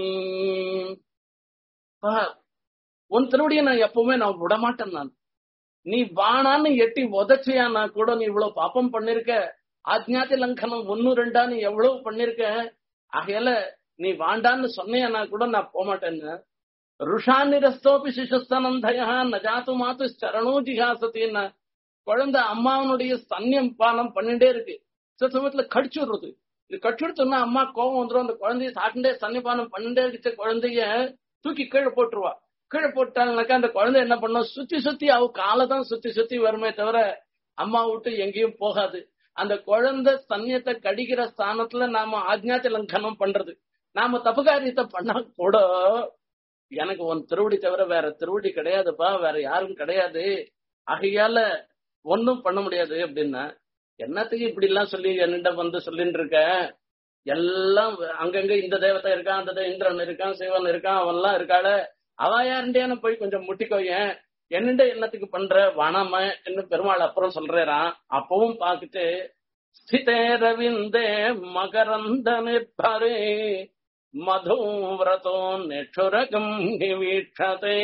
உன் திருவடியை நான் எப்பவுமே நான் விடமாட்டேன் நான் நீ வானான்னு எட்டி உதச்சியானா கூட நீ இவ்வளவு பாப்பம் பண்ணிருக்க ஆஜ்ஞாதி லங்கனம் ஒன்னு ரெண்டா நீ எவ்வளவு பண்ணிருக்க ஆகையால நீ வாண்டான்னு சொன்னியானா கூட நான் போக மாட்டேன்னு ருஷா நிரஸ்தோபி சிசுஸ்தனந்தயா நஜாத்து மாத்து சரணோ ஜிஹாசத்தின்னா குழந்தை அம்மாவனுடைய ஸ்தன்யம் பானம் பண்ணிட்டே இருக்கு சில சமயத்துல கடிச்சு விடுறது இது கடிச்சு விடுத்தோம்னா அம்மா கோபம் வந்துடும் அந்த குழந்தைய சாப்பிட்டே ஸ்தன்யபானம் பண்ணிட்டே இருக்க குழந்தைய தூக்கி கீழே போட்டுருவா கீழே போட்டாங்கனாக்கா அந்த குழந்தை என்ன பண்ணும் சுத்தி சுத்தி அவ காலை தான் சுத்தி சுத்தி வருமே தவிர அம்மா விட்டு எங்கேயும் போகாது அந்த குழந்தை ஸ்தன்யத்தை கடிக்கிற ஸ்தானத்துல நாம ஆஜ்ஞாத்த லங்கனம் பண்றது நாம தப்பு காரியத்தை பண்ணா கூட எனக்கு உன் திருவடி தவிர வேற திருவடி கிடையாதுப்பா வேற யாரும் கிடையாது ஆகையால ஒன்னும் பண்ண முடியாது அப்படின்னா என்னத்துக்கு இப்படி எல்லாம் சொல்லி என்னிட்ட வந்து சொல்லிட்டு இருக்க எல்லாம் அங்கங்க இந்த தேவதை இருக்கான் அந்த தே- இந்திரன் இருக்கான் சிவன் இருக்கான் அவன்லாம் இருக்காள அவ யாருண்டியான போய் கொஞ்சம் முட்டிக்கோயேன் என்னண்ட என்னத்துக்கு பண்ற வனம என்று பெருமாள் அப்புறம் சொல்றாராம் அப்பவும் பார்த்துட்டு ஸ்திதே ரவிந்தே மகரந்த நிற்பரே மதுவிரதோ நெற்றுரகம் வீட்சதே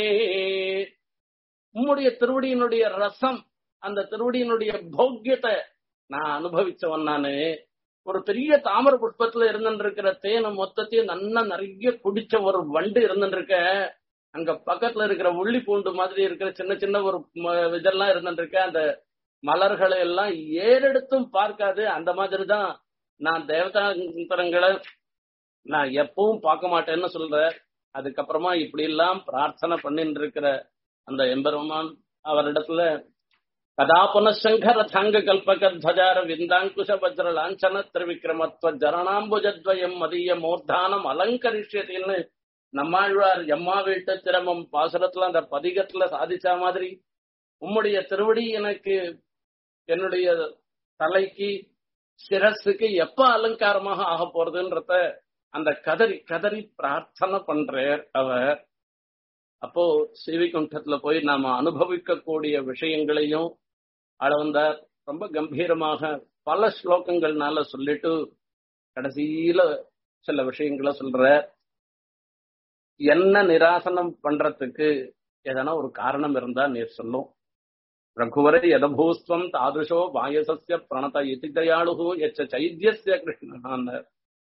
உம்முடைய திருவடியினுடைய ரசம் அந்த திருவடியினுடைய போக்கியத்தை நான் அனுபவிச்சவன் நானு ஒரு பெரிய தாமர புஷ்பத்துல இருந்துட்டு இருக்கிற தேனை மொத்தத்தையும் நல்லா நிறைய குடிச்ச ஒரு வண்டு இருந்துட்டு இருக்க அங்க பக்கத்துல இருக்கிற உள்ளி பூண்டு மாதிரி இருக்கிற சின்ன சின்ன ஒரு ம- இதெல்லாம் இருந்துட்டு இருக்க அந்த மலர்களை எல்லாம் ஏறெடுத்தும் பார்க்காது அந்த மாதிரி தான் நான் தேவதாந்திரங்களை நான் எப்பவும் பார்க்க மாட்டேன்னு சொல்றேன் அதுக்கப்புறமா இப்படி எல்லாம் பிரார்த்தனை பண்ணிட்டு இருக்கிற அந்த எம்பெருமான் அவரிடத்துல கதா புனசங்கர தங்க கல்பக துவஜார விந்தாங்குஷ வஜ்ர லாஞ்சன திரிவிக்ரமத்வ ஜரணாம்புஜத்வயம் மதிய மூர்தானம் அலங்கரிஷ்யத்தின்னு நம்மாழ்வார் எம்மா வீட்டு திரமம் பாசுரத்துல அந்த பதிகத்துல சாதிச்ச மாதிரி உம்முடைய திருவடி எனக்கு என்னுடைய தலைக்கு சிரஸுக்கு எப்ப அலங்காரமாக ஆக போறதுன்றத அந்த கதறி கதறி பிரார்த்தனை பண்றார் அவர் அப்போ சிவிகுண்டத்துல போய் நாம அனுபவிக்க கூடிய விஷயங்களையும் அளவந்தார் ரொம்ப கம்பீரமாக பல ஸ்லோகங்கள்னால சொல்லிட்டு கடைசியில சில விஷயங்களை சொல்ற என்ன நிராசனம் பண்றதுக்கு எதனா ஒரு காரணம் இருந்தா நீர் சொல்லும் ரகுவரை யதபூஸ்வம் தாதுஷோ வாயசஸ்ய பிரணத இதி தயாளுகு எச்ச சைத்தியஸ்ய கிருஷ்ணனார்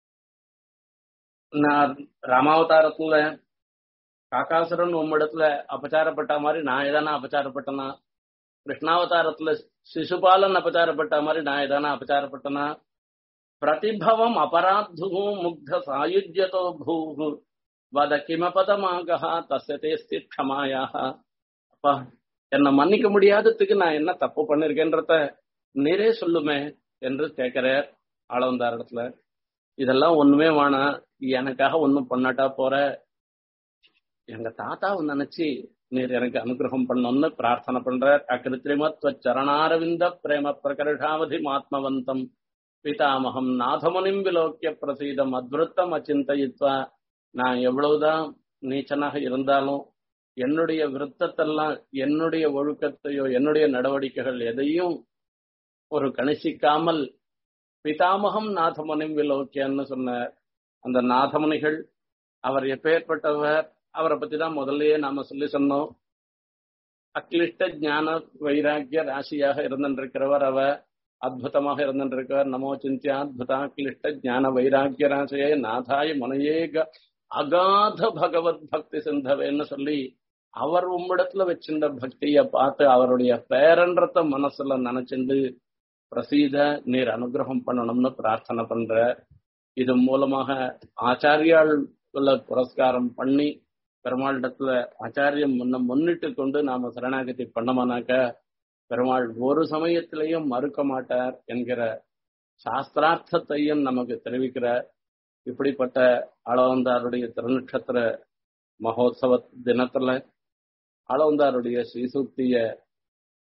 நான் ராமாவதாரத்துல காக்காசுரன் உம்மிடத்துல அபச்சாரப்பட்ட மாதிரி நான் எதானா அபச்சாரப்பட்டனா கிருஷ்ணாவதாரத்துல சிசுபாலன் அபச்சாரப்பட்ட மாதிரி நான் எதானா அபச்சாரப்பட்டனா பிரதிபவம் அபராத்து முக்த சாயுஜ்யதோ பூஹு வத கிமபதமாக தஸ்ய தேஸ்தி க்ஷமாயாக அப்பா என்னை மன்னிக்க முடியாததுக்கு நான் என்ன தப்பு பண்ணிருக்கேன்றத நீரே சொல்லுமே என்று கேட்கிறார் ஆளவந்தார் இடத்துல இதெல்லாம் ஒண்ணுமே வேணாம் எனக்காக ஒண்ணும் பண்ணாட்டா போற எங்க தாத்தாவை நினைச்சு நீர் எனக்கு அனுகிரகம் பண்ணணும்னு பிரார்த்தனை பண்றார் அகிருத்திரிமத்வ சரணாரவிந்த பிரேம பிரகர்ஷாவதி ஆத்மவந்தம் பிதாமகம் நாதமுனிம் விலோக்கிய பிரசீதம் அத்ருத்தம் அச்சிந்தயித்வா நான் எவ்வளவுதான் நீச்சனாக இருந்தாலும் என்னுடைய விருத்தத்தெல்லாம் என்னுடைய ஒழுக்கத்தையோ என்னுடைய நடவடிக்கைகள் எதையும் ஒரு கணிசிக்காமல் பிதாமகம் நாதமுனிம் விலோக்கியன்னு சொன்ன அந்த நாதமுனிகள் அவர் எப்பேற்பட்டவர் அவரை பத்தி தான் முதல்லயே நாம சொல்லி சொன்னோம் அக்லிஷ்ட ஞான வைராக்கிய ராசியாக இருந்திருக்கிறவர் அவர் அத்புதமாக இருந்திருக்கிறவர் நமோ சிந்தியா அத்புதா கிளிஷ்ட ஞான வைராக்கிய ராசியே நாதாய முனையேக அகாத பகவத் பக்தி சிந்தவேன்னு சொல்லி அவர் உம்மிடத்துல வச்சிருந்த பக்திய பார்த்து அவருடைய பேரன்றத மனசுல நினைச்சிருந்து பிரசீத நீர் அனுகிரகம் பண்ணணும்னு பிரார்த்தனை பண்ற இது மூலமாக ஆச்சாரியால் புரஸ்காரம் பண்ணி பெருமாளிடத்துல ஆச்சாரியம் முன்ன முன்னிட்டு கொண்டு நாம சரணாகதி பண்ணோம்னாக்க பெருமாள் ஒரு சமயத்திலையும் மறுக்க மாட்டார் என்கிற சாஸ்திரார்த்தத்தையும் நமக்கு தெரிவிக்கிறார் இப்படிப்பட்ட அளவந்தாருடைய திருநட்சத்திர மகோத்சவ தினத்துல அளவந்தாருடைய ஸ்ரீசூக்திய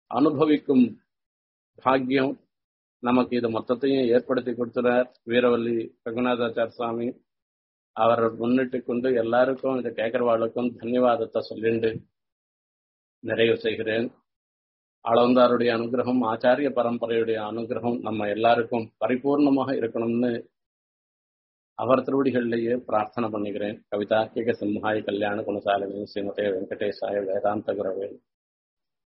அனுபவிக்கும் பாக்கியம் நமக்கு இது மொத்தத்தையும் ஏற்படுத்தி கொடுத்துறார் வீரவல்லி ரகுநாதாச்சார சுவாமி அவர் முன்னிட்டு கொண்டு எல்லாருக்கும் இதை கேட்கிறவாளுக்கும் தன்யவாதத்தை சொல்லிண்டு நிறைவு செய்கிறேன் அளவந்தாருடைய அனுகிரகம் ஆச்சாரிய பரம்பரையுடைய அனுகிரகம் நம்ம எல்லாருக்கும் பரிபூர்ணமாக இருக்கணும்னு அவர் திருவடிகளிலேயே பிரார்த்தனை பண்ணுகிறேன் கவிதாக்கிக சிம்ஹாய் கல்யாண குணசாலினி ஸ்ரீமதே வெங்கடேசாய வேதாந்த குரவே